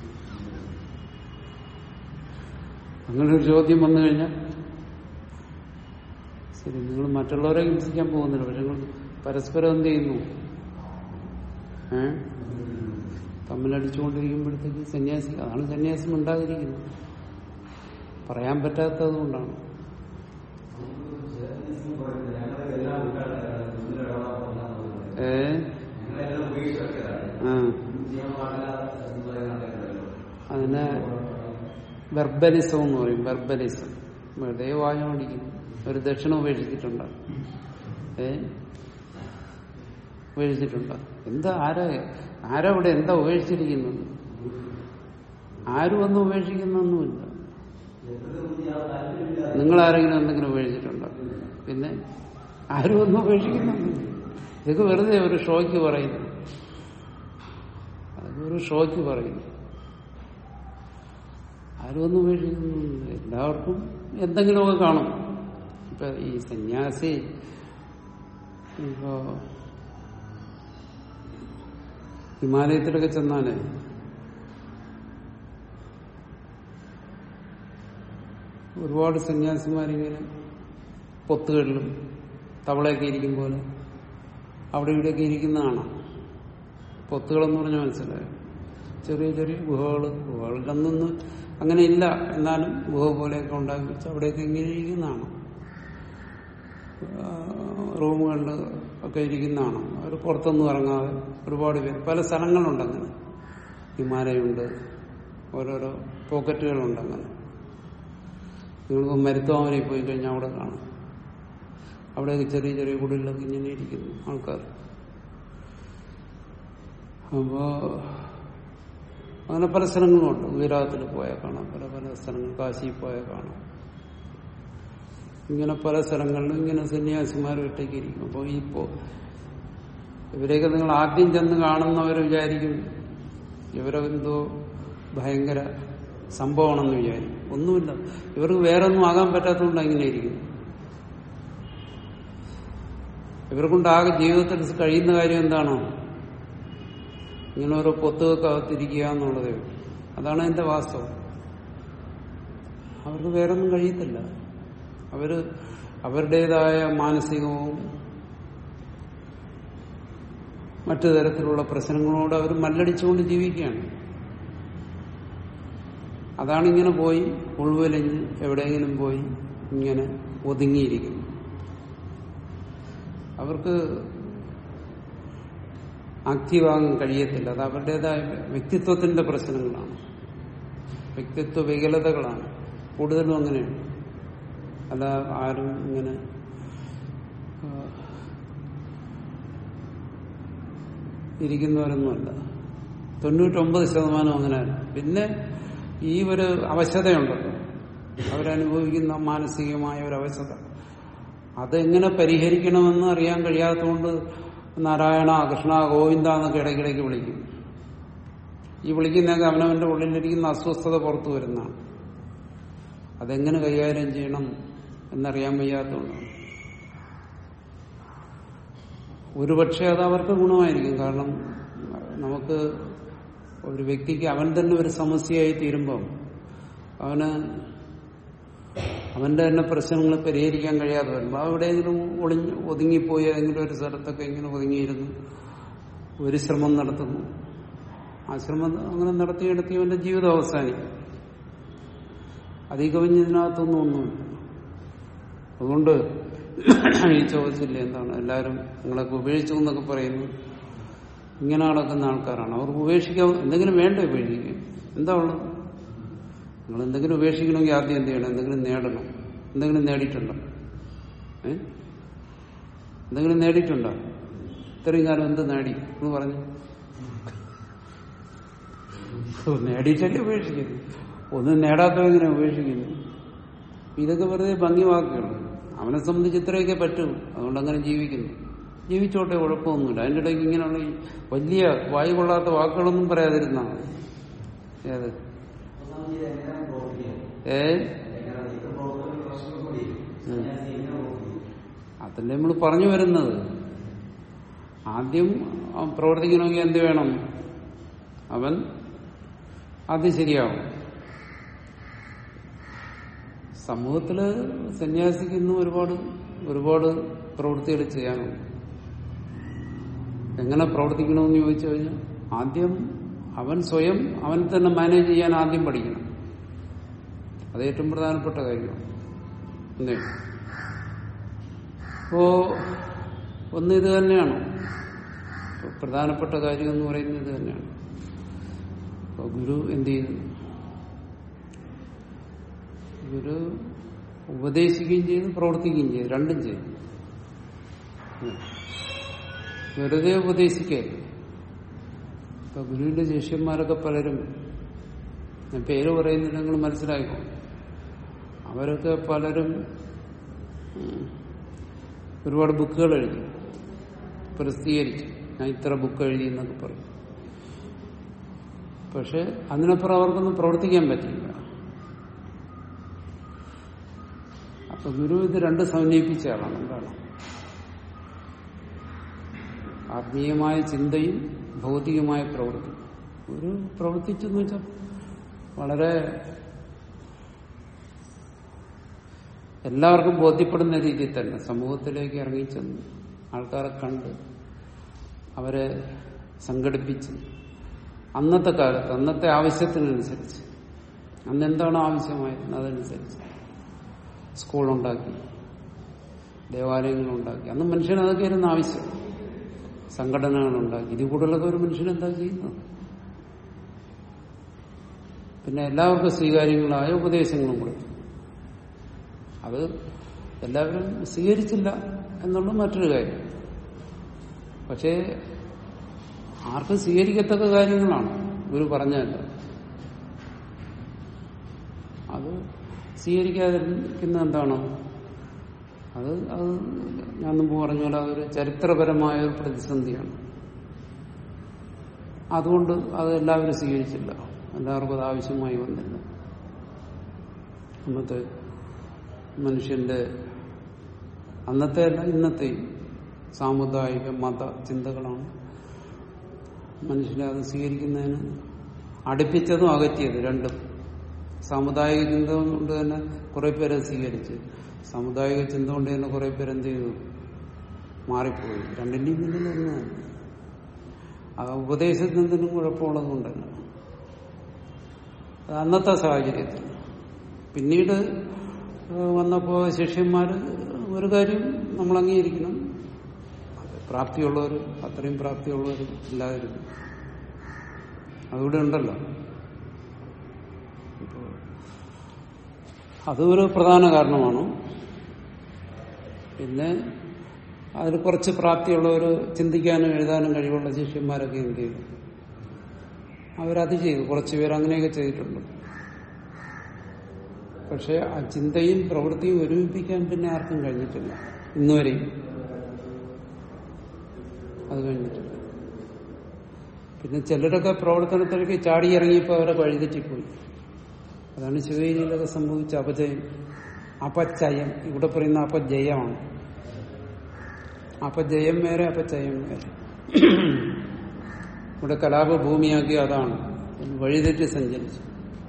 അങ്ങനെ ഒരു ചോദ്യം വന്നു കഴിഞ്ഞാൽ ശരി നിങ്ങൾ മറ്റുള്ളവരെ ഹിംസിക്കാൻ പോകുന്നില്ല പക്ഷെ നിങ്ങൾ പരസ്പരം എന്ത് ചെയ്യുന്നു ഏ തമ്മിലടിച്ചുകൊണ്ടിരിക്കുമ്പോഴത്തേക്ക് സന്യാസി അതാണ് സന്യാസം ഉണ്ടാതിരിക്കുന്നത് പറയാൻ പറ്റാത്തത് കൊണ്ടാണ് ഏ ആ അതിനെ വെർബലിസം എന്ന് പറയും വെർബലിസം വെറുതെ വായം അടിക്കുന്നു ഒരു ദക്ഷിണ ഉപേക്ഷിച്ചിട്ടുണ്ട് ഏ ഉപേക്ഷിച്ചിട്ടുണ്ട് എന്താ ആരാ ആരാ ഇവിടെ എന്താ ഉപേക്ഷിച്ചിരിക്കുന്നത് ആരും ഒന്നും ഉപേക്ഷിക്കുന്നൊന്നുമില്ല നിങ്ങൾ ആരെങ്കിലും എന്തെങ്കിലും ഉപേക്ഷിച്ചിട്ടുണ്ടോ പിന്നെ ആരും ഒന്നും ഉപേക്ഷിക്കുന്നൊന്നുമില്ല ഇതൊക്കെ വെറുതെ ഒരു ഷോയ്ക്ക് പറയുന്നു അതൊക്കെ ഒരു ഷോയ്ക്ക് പറയുന്നു ആരും ഒന്നും ഉപേക്ഷിക്കുന്നില്ല എല്ലാവർക്കും എന്തെങ്കിലുമൊക്കെ കാണും ഇപ്പൊ ഈ സന്യാസി ഇപ്പോ ഹിമാലയത്തിലൊക്കെ ചെന്നാലേ ഒരുപാട് സന്യാസിമാരിങ്ങനെ പൊത്തുകളിലും തവളയൊക്കെ ഇരിക്കും പോലെ അവിടെ ഇവിടെയൊക്കെ ഇരിക്കുന്നതാണ് പൊത്തുകളെന്ന് പറഞ്ഞാൽ മനസ്സിലായോ ചെറിയ ചെറിയ ഗുഹകൾ ഗുഹകളിലൊന്നും അങ്ങനെ ഇല്ല എന്നാലും ഗുഹ പോലെയൊക്കെ ഉണ്ടാക്കി വെച്ച് അവിടെയൊക്കെ ഇങ്ങനെ ഇരിക്കുന്നതാണ് റൂമുകളിൽ ഒക്കെ ഇരിക്കുന്നതാണ് അവർ പുറത്തൊന്നും ഇറങ്ങാതെ ഒരുപാട് പേര് പല സ്ഥലങ്ങളുണ്ട് അങ്ങനെ ഹിമാലയുണ്ട് ഓരോരോ പോക്കറ്റുകളുണ്ട് അങ്ങനെ നിങ്ങളിപ്പോൾ മരുത്തോമനയിൽ പോയി കഴിഞ്ഞാൽ അവിടെ കാണാം അവിടെയൊക്കെ ചെറിയ ചെറിയ കുടിലൊക്കെ ഇങ്ങനെ ഇരിക്കുന്നു ആൾക്കാർ അപ്പോ അങ്ങനെ പല സ്ഥലങ്ങളുമുണ്ട് ഗുജറാത്തിൽ പോയാൽ കാണാം പല പല സ്ഥലങ്ങൾ കാശിയിൽ പോയാൽ കാണാം ഇങ്ങനെ പല സ്ഥലങ്ങളിലും ഇങ്ങനെ സന്യാസിമാർ ഒറ്റയ്ക്ക് ഇരിക്കും അപ്പോൾ ഇപ്പോ ഇവരെയൊക്കെ നിങ്ങൾ ആദ്യം ചെന്ന് കാണുന്നവർ വിചാരിക്കും ഇവരെന്തോ ഭയങ്കര സംഭവമാണെന്ന് വിചാരിക്കും ഒന്നുമില്ല ഇവർക്ക് വേറെ ഒന്നും ആകാൻ പറ്റാത്തതുകൊണ്ട് അങ്ങനെ ഇരിക്കുന്നു ഇവർക്കൊണ്ട് ആകെ ജീവിതത്തിൽ കഴിയുന്ന കാര്യം എന്താണോ ഇങ്ങനെ ഓരോ പൊത്തുകൾക്ക് അകത്തിരിക്കുക എന്നുള്ളതേ ഉള്ളൂ. അതാണ് എന്റെ വാസ്തവം അവർക്ക് വേറൊന്നും കഴിയത്തില്ല അവര് അവരുടേതായ മാനസികവും മറ്റു തരത്തിലുള്ള പ്രശ്നങ്ങളോട് അവർ മല്ലടിച്ചുകൊണ്ട് ജീവിക്കുകയാണ് അതാണ് ഇങ്ങനെ പോയി ഉൾവലിഞ്ഞ് എവിടെയെങ്കിലും പോയി ഇങ്ങനെ ഒതുങ്ങിയിരിക്കുന്നു അവർക്ക് ആക്റ്റീവാകാൻ കഴിയത്തില്ല അത് അവരുടേതായ വ്യക്തിത്വത്തിന്റെ പ്രശ്നങ്ങളാണ് വ്യക്തിത്വ വികലതകളാണ് കൂടുതലും അങ്ങനെയാണ് അല്ല ആരും ഇങ്ങനെ ആ, ഇരിക്കുന്നവരൊന്നുമല്ല തൊണ്ണൂറ്റൊമ്പത് ശതമാനം അങ്ങനെയല്ല പിന്നെ ഈ ഒരു അവശതയുണ്ടല്ലോ അവരനുഭവിക്കുന്ന മാനസികമായ ഒരു അവശത അതെങ്ങനെ പരിഹരിക്കണമെന്ന് അറിയാൻ കഴിയാത്തതുകൊണ്ട് നാരായണ കൃഷ്ണ ഗോവിന്ദ എന്നൊക്കെ ഇടയ്ക്കിടയ്ക്ക് വിളിക്കും ഈ വിളിക്കുന്നതൊക്കെ അവനവന്റെ ഉള്ളിലിരിക്കുന്ന അസ്വസ്ഥത പുറത്തു വരുന്നതാണ് അതെങ്ങനെ കൈകാര്യം ചെയ്യണം എന്നറിയാൻ വയ്യാത്തതുകൊണ്ടാണ് ഒരുപക്ഷെ അത് അവർക്ക് ഗുണമായിരിക്കും കാരണം നമുക്ക് ഒരു വ്യക്തിക്ക് അവൻ തന്നെ ഒരു സമസ്യയായി തീരുമ്പം അവന് അവന്റെ തന്നെ പ്രശ്നങ്ങൾ പരിഹരിക്കാൻ കഴിയാതെ വരുമ്പോൾ എവിടെയെങ്കിലും ഒളിഞ്ഞ് ഒതുങ്ങിപ്പോയി ഏതെങ്കിലും ഒരു സ്ഥലത്തൊക്കെ ഇങ്ങനെ ഒതുങ്ങിയിരുന്നു ഒരു ശ്രമം നടത്തുന്നു ആ ശ്രമം അങ്ങനെ നടത്തി നടത്തി അവന്റെ ജീവിതം അവസാനിക്കും അധികം ഇതിനകത്തൊന്നും ഒന്നുമില്ല അതുകൊണ്ട് ഈ ചോദിച്ചില്ല എന്താണ് എല്ലാവരും നിങ്ങളൊക്കെ ഉപേക്ഷിച്ചു എന്നൊക്കെ പറയുന്നു ഇങ്ങനെ നടക്കുന്ന ആൾക്കാരാണ് അവർക്ക് ഉപേക്ഷിക്കാൻ എന്തെങ്കിലും വേണ്ടേ ഉപേക്ഷിക്കാൻ എന്താ ഉള്ളത് നിങ്ങൾ എന്തെങ്കിലും ഉപേക്ഷിക്കണമെങ്കിൽ ആദ്യം എന്ത് ചെയ്യണം എന്തെങ്കിലും നേടണം എന്തെങ്കിലും നേടിയിട്ടുണ്ടോ ഏ എന്തെങ്കിലും നേടിയിട്ടുണ്ടോ ഇത്രയും കാലം എന്ത് നേടി എന്ന് പറഞ്ഞു നേടിയിട്ടല്ലേ ഉപേക്ഷിക്കുന്നു ഒന്നും നേടാത്തവ എങ്ങനെ ഉപേക്ഷിക്കുന്നു ഇതൊക്കെ വെറുതെ ഭംഗി വാക്കുകളാണ് അവനെ സംബന്ധിച്ച് ഇത്രയൊക്കെ പറ്റും അതുകൊണ്ട് അങ്ങനെ ജീവിക്കുന്നു ജീവിച്ചോട്ടെ കുഴപ്പമൊന്നുമില്ല അതിൻ്റെ ഇടയ്ക്ക് ഇങ്ങനെയുള്ള ഈ വലിയ വായു കൊള്ളാത്ത വാക്കുകളൊന്നും പറയാതിരുന്നാ മതി ഏത് ഏ ഉം. അതല്ലേ നമ്മൾ പറഞ്ഞു വരുന്നത് ആദ്യം അവൻ പ്രവർത്തിക്കണമെങ്കിൽ എന്ത് വേണം അവൻ അത് ശരിയാവും സമൂഹത്തില് സന്യാസിക്ക് ഇന്നും ഒരുപാട് ഒരുപാട് പ്രവൃത്തികൾ ചെയ്യാനുണ്ട് എങ്ങനെ പ്രവർത്തിക്കണമെന്ന് ചോദിച്ചു കഴിഞ്ഞാൽ ആദ്യം അവൻ സ്വയം അവൻ തന്നെ മാനേജ് ചെയ്യാൻ ആദ്യം പഠിക്കണം അത് ഏറ്റവും പ്രധാനപ്പെട്ട കാര്യമാണ് എന്തേ അപ്പോ ഒന്ന് ഇത് തന്നെയാണ് ഇപ്പൊ പ്രധാനപ്പെട്ട കാര്യം എന്ന് പറയുന്നത് ഇത് തന്നെയാണ് അപ്പൊ ഗുരു എന്ത് ചെയ്തു ഗുരു ഉപദേശിക്കുകയും ചെയ്തു പ്രവർത്തിക്കുകയും ചെയ്തു രണ്ടും ചെയ്തു ഉം. വെറുതെ ഉപദേശിക്കരുത് ഇപ്പൊ ഗുരുവിന്റെ ശിഷ്യന്മാരൊക്കെ പലരും ഞാൻ പേര് പറയുന്നില്ല നിങ്ങൾ മനസ്സിലാക്കോ അവരൊക്കെ പലരും ഉം, ഒരുപാട് ബുക്കുകൾ എഴുതി പ്രസിദ്ധീകരിച്ചു ഞാൻ ഇത്ര ബുക്ക് എഴുതി എന്നൊക്കെ പറയും പക്ഷെ അതിനപ്പുറം അവർക്കൊന്നും പ്രവർത്തിക്കാൻ പറ്റില്ല അപ്പൊ ഗുരു ഇത് രണ്ട് സമന്വയിപ്പിച്ച ആളാണ് എന്താണ് ആത്മീയമായ ചിന്തയും ഭൗതികമായ പ്രവൃത്തി ഒരു പ്രവർത്തിച്ചെന്ന് വെച്ചാൽ വളരെ എല്ലാവർക്കും ബോധ്യപ്പെടുന്ന രീതിയിൽ തന്നെ സമൂഹത്തിലേക്ക് ഇറങ്ങിച്ചെന്ന് ആൾക്കാരെ കണ്ട് അവരെ സംഘടിപ്പിച്ച് അന്നത്തെ കാലത്ത് അന്നത്തെ ആവശ്യത്തിനനുസരിച്ച് അന്ന് എന്താണ് ആവശ്യമായിരുന്നത് അതനുസരിച്ച് സ്കൂളുണ്ടാക്കി ദേവാലയങ്ങളുണ്ടാക്കി അന്ന് മനുഷ്യന് അതൊക്കെയായിരുന്നു ആവശ്യം സംഘടനകളുണ്ടാക്കി ഇതിൽ കൂടുതലൊക്കെ ഒരു മനുഷ്യൻ എന്താ ചെയ്യുന്നത് പിന്നെ എല്ലാവർക്കും സ്വീകാര്യങ്ങളായ ഉപദേശങ്ങളും കൊടുത്തു അത് എല്ലാവരും സ്വീകരിച്ചില്ല എന്നുള്ള മറ്റൊരു കാര്യം പക്ഷേ ആർക്കും സ്വീകരിക്കത്തക്ക കാര്യങ്ങളാണ് ഗുരു പറഞ്ഞതല്ല അത് സ്വീകരിക്കാതിരിക്കുന്ന എന്താണ് അത് അത് ഞാൻ മുമ്പ് പറഞ്ഞ പോലെ അതൊരു ചരിത്രപരമായ ഒരു പ്രതിസന്ധിയാണ് അതുകൊണ്ട് അത് എല്ലാവരും സ്വീകരിച്ചില്ല എല്ലാവർക്കും അത് ആവശ്യമായി വന്നില്ല അന്നത്തെ മനുഷ്യന്റെ അന്നത്തെ അല്ല ഇന്നത്തെയും സാമുദായിക മത ചിന്തകളാണ് മനുഷ്യനെ അത് സ്വീകരിക്കുന്നതിന് അടുപ്പിച്ചതും അകറ്റിയത് രണ്ടും സാമുദായിക ചിന്ത കൊണ്ട് തന്നെ കുറെ പേരെ സ്വീകരിച്ച് സാമുദായിക ചിന്ത കൊണ്ട് തന്നെ കുറെ പേരെന്ത് ചെയ്തു മാറിപ്പോയി രണ്ടിന്റെയും പിന്നിൽ ഒന്നാണ് ആ ഉപദേശത്തിന് എന്തിനും കുഴപ്പമുള്ളത് കൊണ്ടല്ല അത് അന്നത്തെ സാഹചര്യത്തിൽ പിന്നീട് വന്നപ്പോ ശിഷ്യന്മാര് ഒരു കാര്യം നമ്മൾ അംഗീകരിക്കണം പ്രാപ്തിയുള്ളവർ അത്രയും പ്രാപ്തിയുള്ളവർ ഇല്ലാതിരുന്നു അതിവിടെ ഉണ്ടല്ലോ അതൊരു പ്രധാന കാരണമാണ് പിന്നെ അതിൽ കുറച്ച് പ്രാപ്തിയുള്ളവർ ചിന്തിക്കാനും എഴുതാനും കഴിവുള്ള ശിഷ്യന്മാരൊക്കെ എന്ത് ചെയ്തു അവരത് ചെയ്തു കുറച്ച് പേര് അങ്ങനെയൊക്കെ ചെയ്തിട്ടുണ്ട് പക്ഷെ ആ ചിന്തയും പ്രവൃത്തിയും ഒരുമിപ്പിക്കാൻ പിന്നെ ആർക്കും കഴിഞ്ഞിട്ടില്ല ഇന്നുവരെയും അത് കഴിഞ്ഞിട്ടില്ല പിന്നെ ചിലരൊക്കെ പ്രവർത്തനത്തിലേക്ക് ചാടിയിറങ്ങിയപ്പോൾ അവരെ വഴിതെറ്റിപ്പോയി അതാണ് ശിവഗിരിയിലൊക്കെ സംഭവിച്ച അപജയം അപചയം ഇവിടെ പറയുന്ന അപജയമാണ് അപജയം വേറെ അപചയം വേറെ ഇവിടെ കലാപഭൂമിയാക്കി അതാണ് വഴിതെറ്റി സഞ്ചരിച്ചു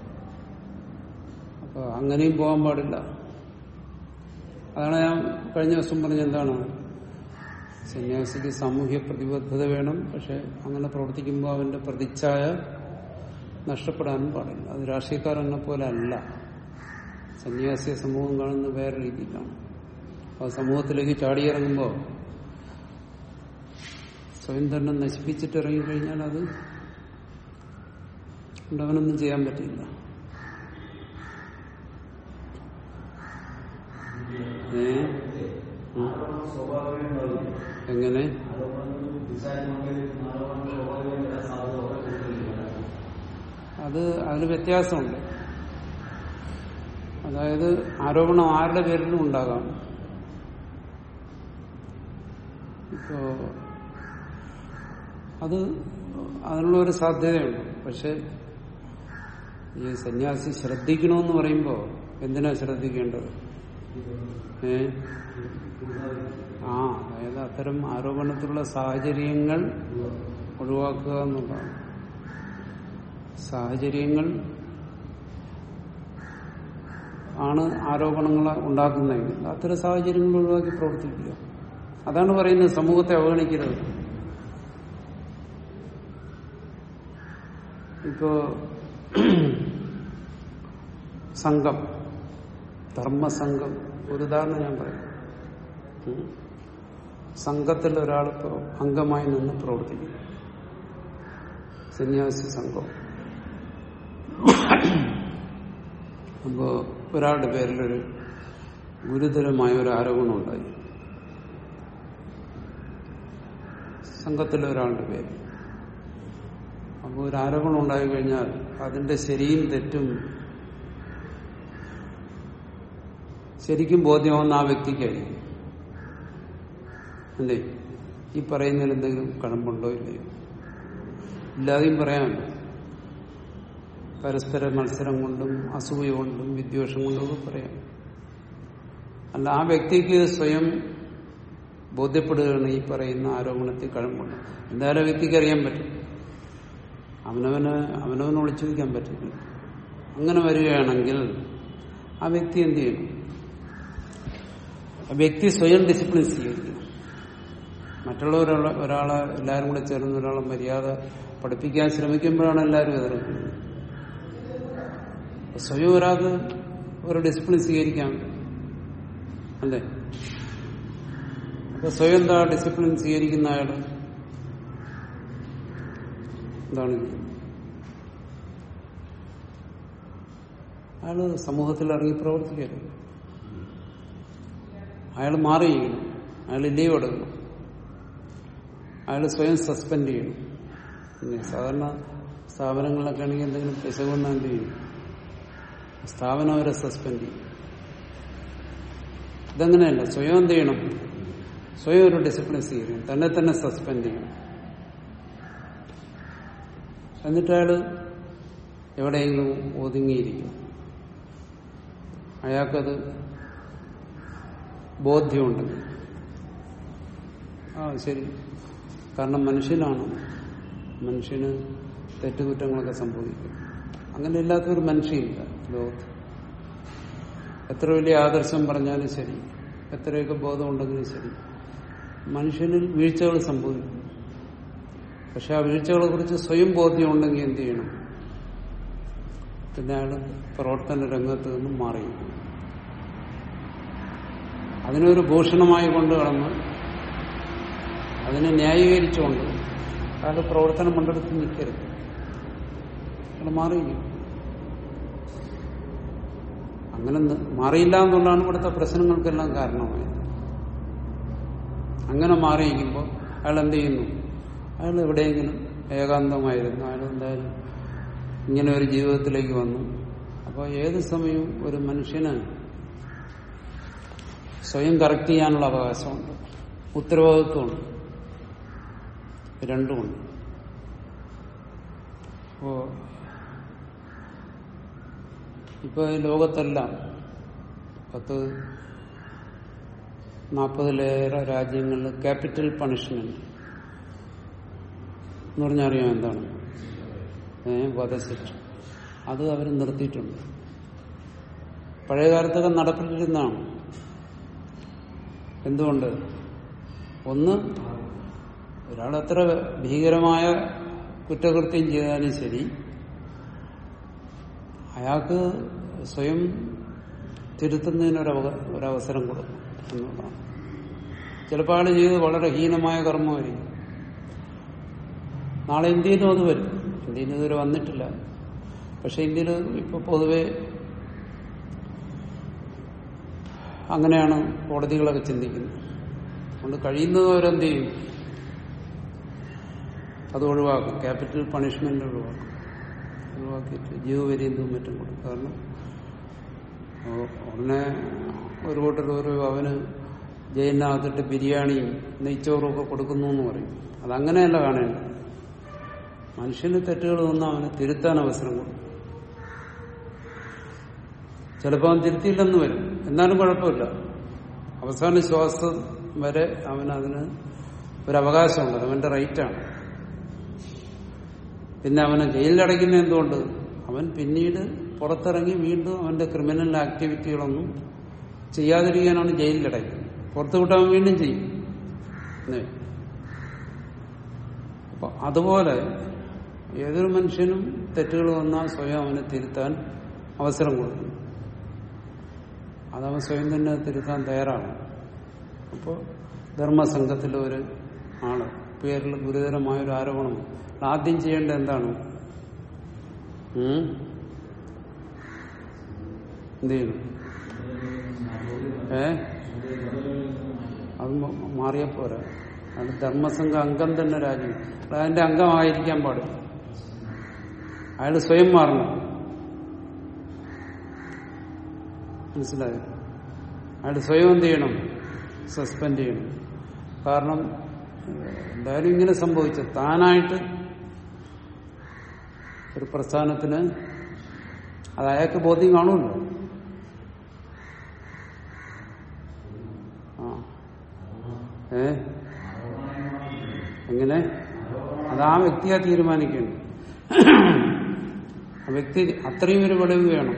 അപ്പൊ അങ്ങനെയും പോകാൻ പാടില്ല അതാണ് ഞാൻ കഴിഞ്ഞ ദിവസം പറഞ്ഞ എന്താണ് സന്യാസിക്ക് സാമൂഹ്യ പ്രതിബദ്ധത വേണം പക്ഷെ അങ്ങനെ പ്രവർത്തിക്കുമ്പോൾ അവന്റെ പ്രതിച്ഛായ നഷ്ടപ്പെടാനും പാടില്ല അത് രാഷ്ട്രീയക്കാരെന്നെ പോലെ അല്ല സന്യാസിയെ സമൂഹം കാണുന്ന വേറെ രീതിയിലാണ് ആ സമൂഹത്തിലേക്ക് ചാടിയിറങ്ങുമ്പോൾ സ്വയം തന്നെ നശിപ്പിച്ചിട്ട് ഇറങ്ങിക്കഴിഞ്ഞാൽ അത് അവനൊന്നും ചെയ്യാൻ പറ്റില്ല ഏ ഉം. എങ്ങനെ അത് അതിന് വ്യത്യാസമുണ്ട് അതായത് ആരോപണം ആരുടെ പേരിലും ഉണ്ടാകാം ഇപ്പോ അത് അതിനുള്ള ഒരു സാധ്യതയുണ്ട് പക്ഷെ ഈ സന്യാസി ശ്രദ്ധിക്കണമെന്ന് പറയുമ്പോൾ എന്തിനാ ശ്രദ്ധിക്കേണ്ടത് ഏ ആ അതായത് അത്തരം ആരോപണത്തിലുള്ള സാഹചര്യങ്ങൾ ഒഴിവാക്കുക എന്നുള്ളതാണ് സാഹചര്യങ്ങൾ ആണ് ആരോപണങ്ങൾ ഉണ്ടാക്കുന്നതെങ്കിൽ അത്തരം സാഹചര്യങ്ങൾ ഒഴിവാക്കി പ്രവർത്തിക്കുക അതാണ് പറയുന്നത് സമൂഹത്തെ അവഗണിക്കരുത് ഇപ്പോ സംഘം ധർമ്മസംഘം ഒരു ഉദാഹരണം ഞാൻ പറയും ഉം. സംഘത്തിൽ ഒരാളിപ്പോ അംഗമായി നിന്ന് പ്രവർത്തിക്കും സന്യാസി സംഘം അപ്പോ ഒരാളുടെ പേരിലൊരു ഗുരുതരമായ ഒരു ആരോപണം ഉണ്ടായി സംഘത്തിലെ ഒരാളുടെ പേര് അപ്പോൾ ഒരു ആരോപണം ഉണ്ടായി കഴിഞ്ഞാൽ അതിന്റെ ശരിയും തെറ്റും ശരിക്കും ബോധ്യമാവുന്ന ആ വ്യക്തിക്കായിരിക്കും അല്ലേ ഈ പറയുന്നതിൽ എന്തെങ്കിലും കഴമ്പുണ്ടോ ഇല്ലയോ ഇല്ലാതെയും പറയാമല്ലോ പരസ്പര മത്സരം കൊണ്ടും അസൂയ കൊണ്ടും വിദ്വേഷം കൊണ്ടും ഒക്കെ പറയാം അല്ല ആ വ്യക്തിക്ക് സ്വയം ബോധ്യപ്പെടുകയാണ് ഈ പറയുന്ന ആരോപണത്തിൽ കഴമ്പുണ്ട് എന്തായാലും ആ വ്യക്തിക്ക് അറിയാൻ പറ്റും അവനവന് അവനവന് ഒളിച്ചു വയ്ക്കാൻ പറ്റില്ല അങ്ങനെ വരികയാണെങ്കിൽ ആ വ്യക്തി എന്ത് ചെയ്യണം ആ വ്യക്തി സ്വയം ഡിസിപ്ലിൻ സ്വീകരിക്കണം മറ്റുള്ളവരുള്ള ഒരാളെ എല്ലാവരും കൂടെ ചേർന്ന് ഒരാളെ മര്യാദ പഠിപ്പിക്കാൻ ശ്രമിക്കുമ്പോഴാണ് എല്ലാവരും എതിർക്കുന്നത് സ്വയം ഒരാൾക്ക് ഒരു ഡിസിപ്ലിൻ സ്വീകരിക്കാം അല്ലേ അപ്പൊ സ്വയം എന്താ ഡിസിപ്ലിൻ സ്വീകരിക്കുന്ന അയാള് എന്താണ് അയാള് സമൂഹത്തിൽ ഇറങ്ങി പ്രവർത്തിക്കരുത് അയാൾ മാറിയിരിക്കണം അയാൾ ലീവ് എടുക്കണം അയാൾ സ്വയം സസ്പെൻഡ് ചെയ്യണം പിന്നെ സാധാരണ സ്ഥാപനങ്ങളിലൊക്കെ ആണെങ്കിൽ എന്തെങ്കിലും പിശകുന്ന എന്ത് ചെയ്യും സ്ഥാപനം അവരെ സസ്പെൻഡ് ചെയ്യും ഇതങ്ങനെയല്ല സ്വയം എന്ത് ചെയ്യണം സ്വയം ഒരു ഡിസിപ്ലിൻ സ്വീകരിക്കണം തന്നെ തന്നെ സസ്പെൻഡ് ചെയ്യണം എന്നിട്ട് അയാള് എവിടെയെങ്കിലും ഒതുങ്ങിയിരിക്കും അയാൾക്കത് ബോധ്യമുണ്ടെങ്കിൽ ആ ശരി കാരണം മനുഷ്യനാണ് മനുഷ്യന് തെറ്റുകുറ്റങ്ങളൊക്കെ സംഭവിക്കും അങ്ങനെ ഇല്ലാത്തൊരു മനുഷ്യയില്ല ലോകത്ത് എത്ര വലിയ ആദർശം പറഞ്ഞാലും ശരി എത്രയൊക്കെ ബോധമുണ്ടെങ്കിലും ശരി മനുഷ്യനിൽ വീഴ്ചകൾ സംഭവിക്കും പക്ഷെ ആ വീഴ്ചകളെ കുറിച്ച് സ്വയം ബോധ്യമുണ്ടെങ്കിൽ എന്ത് ചെയ്യണം പിന്നെ അയാൾ പ്രവർത്തന രംഗത്ത് നിന്നും മാറി അതിനൊരു ഭൂഷണമായി കൊണ്ട് കടന്ന് അതിനെ ന്യായീകരിച്ചുകൊണ്ട് അയാൾ പ്രവർത്തന മണ്ഡലത്തിൽ നിൽക്കരുത് അയാൾ മാറിയിരിക്കും അങ്ങനെ ന- മാറിയില്ല എന്നുള്ളതാണ് ഇവിടുത്തെ പ്രശ്നങ്ങൾക്കെല്ലാം കാരണമായത് അങ്ങനെ മാറിയിരിക്കുമ്പോൾ അയാൾ എന്ത് ചെയ്യുന്നു അയാൾ എവിടെയെങ്കിലും ഏകാന്തമായിരുന്നു അയാൾ എന്തായാലും ഇങ്ങനെ ഒരു ജീവിതത്തിലേക്ക് വന്നു അപ്പോൾ ഏത് സമയവും ഒരു മനുഷ്യന് സ്വയം കറക്റ്റ് ചെയ്യാനുള്ള അവകാശമുണ്ട് ഉത്തരവാദിത്വമുണ്ട് രണ്ടുമുണ്ട് അപ്പോ ഇപ്പൊ ഈ ലോകത്തെല്ലാം പത്ത് നാൽപ്പതിലേറെ രാജ്യങ്ങളിൽ ക്യാപിറ്റൽ പണിഷ്മെന്റ് എന്ന് പറഞ്ഞാൽ അറിയാം എന്താണ് ഏ വധശിക്ഷ അത് അവർ നിർത്തിയിട്ടുണ്ട് പഴയ കാലത്തൊക്കെ നടപ്പിലിരുന്നതാണ് എന്തുകൊണ്ട് ഒന്ന് ഒരാൾ എത്ര ഭീകരമായ കുറ്റകൃത്യം ചെയ്താലും ശരി അയാൾക്ക് സ്വയം തിരുത്തുന്നതിനൊരവ ഒരവസരം കൊടുക്കും എന്നുള്ളതാണ് ചിലപ്പോൾ അയാൾ ചെയ്ത് വളരെ ഹീനമായ കർമ്മമായിരിക്കും നാളെ ഇന്ത്യയിലും അത് വരും ഇന്ത്യയിൽ ഇതുവരെ വന്നിട്ടില്ല പക്ഷെ ഇന്ത്യയിൽ ഇപ്പൊ പൊതുവെ അങ്ങനെയാണ് കോടതികളൊക്കെ ചിന്തിക്കുന്നത് അതുകൊണ്ട് കഴിയുന്നവരെന്ത് ചെയ്യും അത് ഒഴിവാക്കും ക്യാപിറ്റൽ പണിഷ്മെന്റ് ഒഴിവാക്കും ഒഴിവാക്കിയിട്ട് ജീവപര്യന്തവും മറ്റും കൊടുക്കും കാരണം ഉ- ഉടനെ ഒരു കൂട്ടർ ഒരു അവന് ജയിലിനകത്തിട്ട് ബിരിയാണിയും നെയ്ച്ചോറും ഒക്കെ കൊടുക്കുന്നു എന്ന് പറയും അതങ്ങനെയല്ല കാണേണ്ടത് മനുഷ്യന് തെറ്റുകൾ വന്നാൽ അവന് തിരുത്താൻ അവസരം കൊടുക്കും ചിലപ്പോൾ അവൻ തിരുത്തിയില്ലെന്ന് വരും എന്നാലും കുഴപ്പമില്ല അവസാന ശ്വാസം വരെ അവനതിന് ഒരു അവകാശമുണ്ട് അത് അവന്റെ റൈറ്റാണ് പിന്നെ അവനെ ജയിലിലടയ്ക്കുന്ന എന്തുകൊണ്ട് അവൻ പിന്നീട് പുറത്തിറങ്ങി വീണ്ടും അവന്റെ ക്രിമിനൽ ആക്ടിവിറ്റികളൊന്നും ചെയ്യാതിരിക്കാനാണ് ജയിലിലടയ്ക്കുന്നത് പുറത്തു വിട്ട് അവൻ വീണ്ടും ചെയ്യും അല്ലേ? അപ്പൊ അതുപോലെ ഏതൊരു മനുഷ്യനും തെറ്റുകൾ വന്നാൽ സ്വയം അവനെ തിരുത്താൻ അവസരം കൊടുക്കും അതവൻ സ്വയം തന്നെ തിരുത്താൻ തയ്യാറാണ് അപ്പോൾ ധർമ്മസംഘത്തിലെ ഒരു ആള് പേരിൽ ഗുരുതരമായ ഒരു ആരോപണം ആദ്യം ചെയ്യേണ്ട എന്താണ് ഉം? എന്ത് ചെയ്യണം ഏ അത് മ- മാറിയ പോരാ അത് ധർമ്മസംഘ അംഗം തന്നെ രാജ്യം അത് അതിന്റെ അംഗമായിരിക്കാൻ പാടില്ല അയാൾ സ്വയം മാറണം മനസ്സിലായോ അയാൾ സ്വയം എന്ത് ചെയ്യണം സസ്പെൻഡ് ചെയ്യണം കാരണം ഏഹ്, എന്തായാലും ഇങ്ങനെ സംഭവിച്ചു താനായിട്ട് ഒരു പ്രസ്ഥാനത്തിന് അത് അയാൾക്ക് ബോധ്യം കാണുമല്ലോ ആ ഏ എങ്ങനെ അത് ആ വ്യക്തിയാ തീരുമാനിക്കേണ്ടത് ആ വ്യക്തി അത്രയും ഒരു വെളിവ് വേണം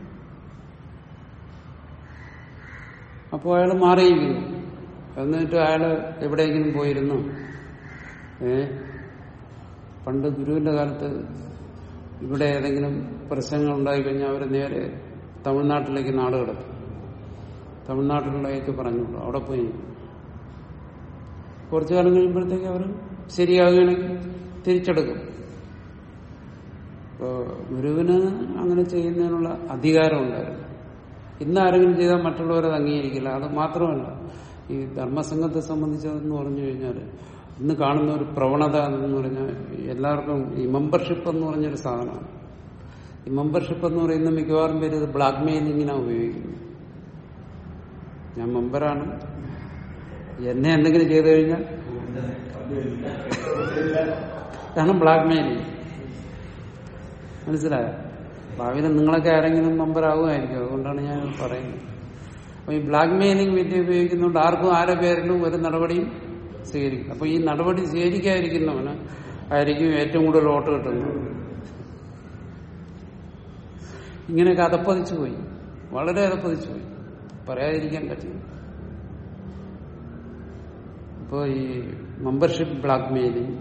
അപ്പോൾ അയാൾ മാറിയിരിക്കുന്നു എന്നിട്ട് അയാൾ എവിടെയെങ്കിലും പോയിരുന്നു ഏ പണ്ട് ഗുരുവിന്റെ കാലത്ത് ഇവിടെ ഏതെങ്കിലും പ്രശ്നങ്ങൾ ഉണ്ടായിക്കഴിഞ്ഞാൽ അവർ നേരെ തമിഴ്നാട്ടിലേക്ക് നാട് കിടക്കും തമിഴ്നാട്ടിലേക്ക് പറഞ്ഞു അവിടെ പോയി കുറച്ചു കാലം കഴിയുമ്പോഴത്തേക്ക് അവർ ശരിയാകുകയാണെങ്കിൽ തിരിച്ചെടുക്കും ഇപ്പോ ഗുരുവിന് അങ്ങനെ ചെയ്യുന്നതിനുള്ള അധികാരം ഉണ്ടായിരുന്നു ഇന്ന് ആരെങ്കിലും ചെയ്താൽ മറ്റുള്ളവരത് അംഗീകരിക്കില്ല അത് മാത്രമല്ല ഈ ധർമ്മസംഘത്തെ സംബന്ധിച്ചതെന്ന് പറഞ്ഞു കഴിഞ്ഞാൽ ഇന്ന് കാണുന്ന ഒരു പ്രവണത എന്ന് പറഞ്ഞാൽ എല്ലാവർക്കും ഈ മെമ്പർഷിപ്പ് എന്ന് പറഞ്ഞൊരു സാധനമാണ് ഈ മെമ്പർഷിപ്പ് എന്ന് പറയുന്ന മിക്കവാറും പേര് ഇത് ബ്ലാക്ക് മെയിലിങ്ങിനാണ് ഉപയോഗിക്കുന്നത് ഞാൻ മെമ്പറാണ് എന്നെ എന്തെങ്കിലും ചെയ്തു കഴിഞ്ഞാൽ കാരണം ബ്ലാക്ക് മെയിലിങ് മനസ്സിലായോ ഭാവിയിൽ നിങ്ങളൊക്കെ ആരെങ്കിലും മെമ്പർ ആകുമായിരിക്കും അതുകൊണ്ടാണ് ഞാൻ പറയുന്നത് അപ്പൊ ഈ ബ്ലാക്ക് മെയിലിംഗ് വിദ്യ ഉപയോഗിക്കുന്നതുകൊണ്ട് ആർക്കും ആരെ പേരിലും ഒരു നടപടിയും സ്വീകരിക്കും അപ്പൊ ഈ നടപടി സ്വീകരിക്കാതിരിക്കുന്നവന് ആയിരിക്കും ഏറ്റവും കൂടുതൽ വോട്ട് കിട്ടുന്നത് ഇങ്ങനെയൊക്കെ അതപ്പതിച്ചു പോയി വളരെ അതപ്പതിച്ചു പോയി പറയാതിരിക്കാൻ പറ്റില്ല ഇപ്പോ ഈ മെമ്പർഷിപ്പ് ബ്ലാക്ക് മെയിലിംഗ്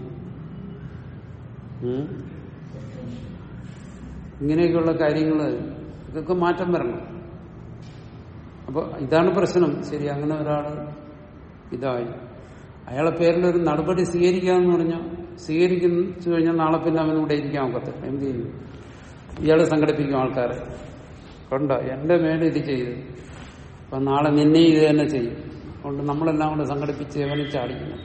ഇങ്ങനെയൊക്കെയുള്ള കാര്യങ്ങൾ ഇതൊക്കെ മാറ്റം വരണം അപ്പൊ ഇതാണ് പ്രശ്നം ശരി അങ്ങനെ ഒരാൾ ഇതായി അയാളെ പേരിൽ ഒരു നടപടി സ്വീകരിക്കാന്ന് പറഞ്ഞാൽ സ്വീകരിച്ചു കഴിഞ്ഞാൽ നാളെ പിന്നെ അവനിവിടെ ഇരിക്കാൻ ഒക്കത്തില്ല എന്ത് ചെയ്യും ഇയാൾ സംഘടിപ്പിക്കും ആൾക്കാരെ കണ്ടോ എന്റെ മേലെ ഇത് ചെയ്ത് അപ്പൊ നാളെ നിന്നെ ഇത് തന്നെ ചെയ്യും അതുകൊണ്ട് നമ്മളെല്ലാം കൂടെ സംഘടിപ്പിച്ച് അവനെ ചാടിക്കണം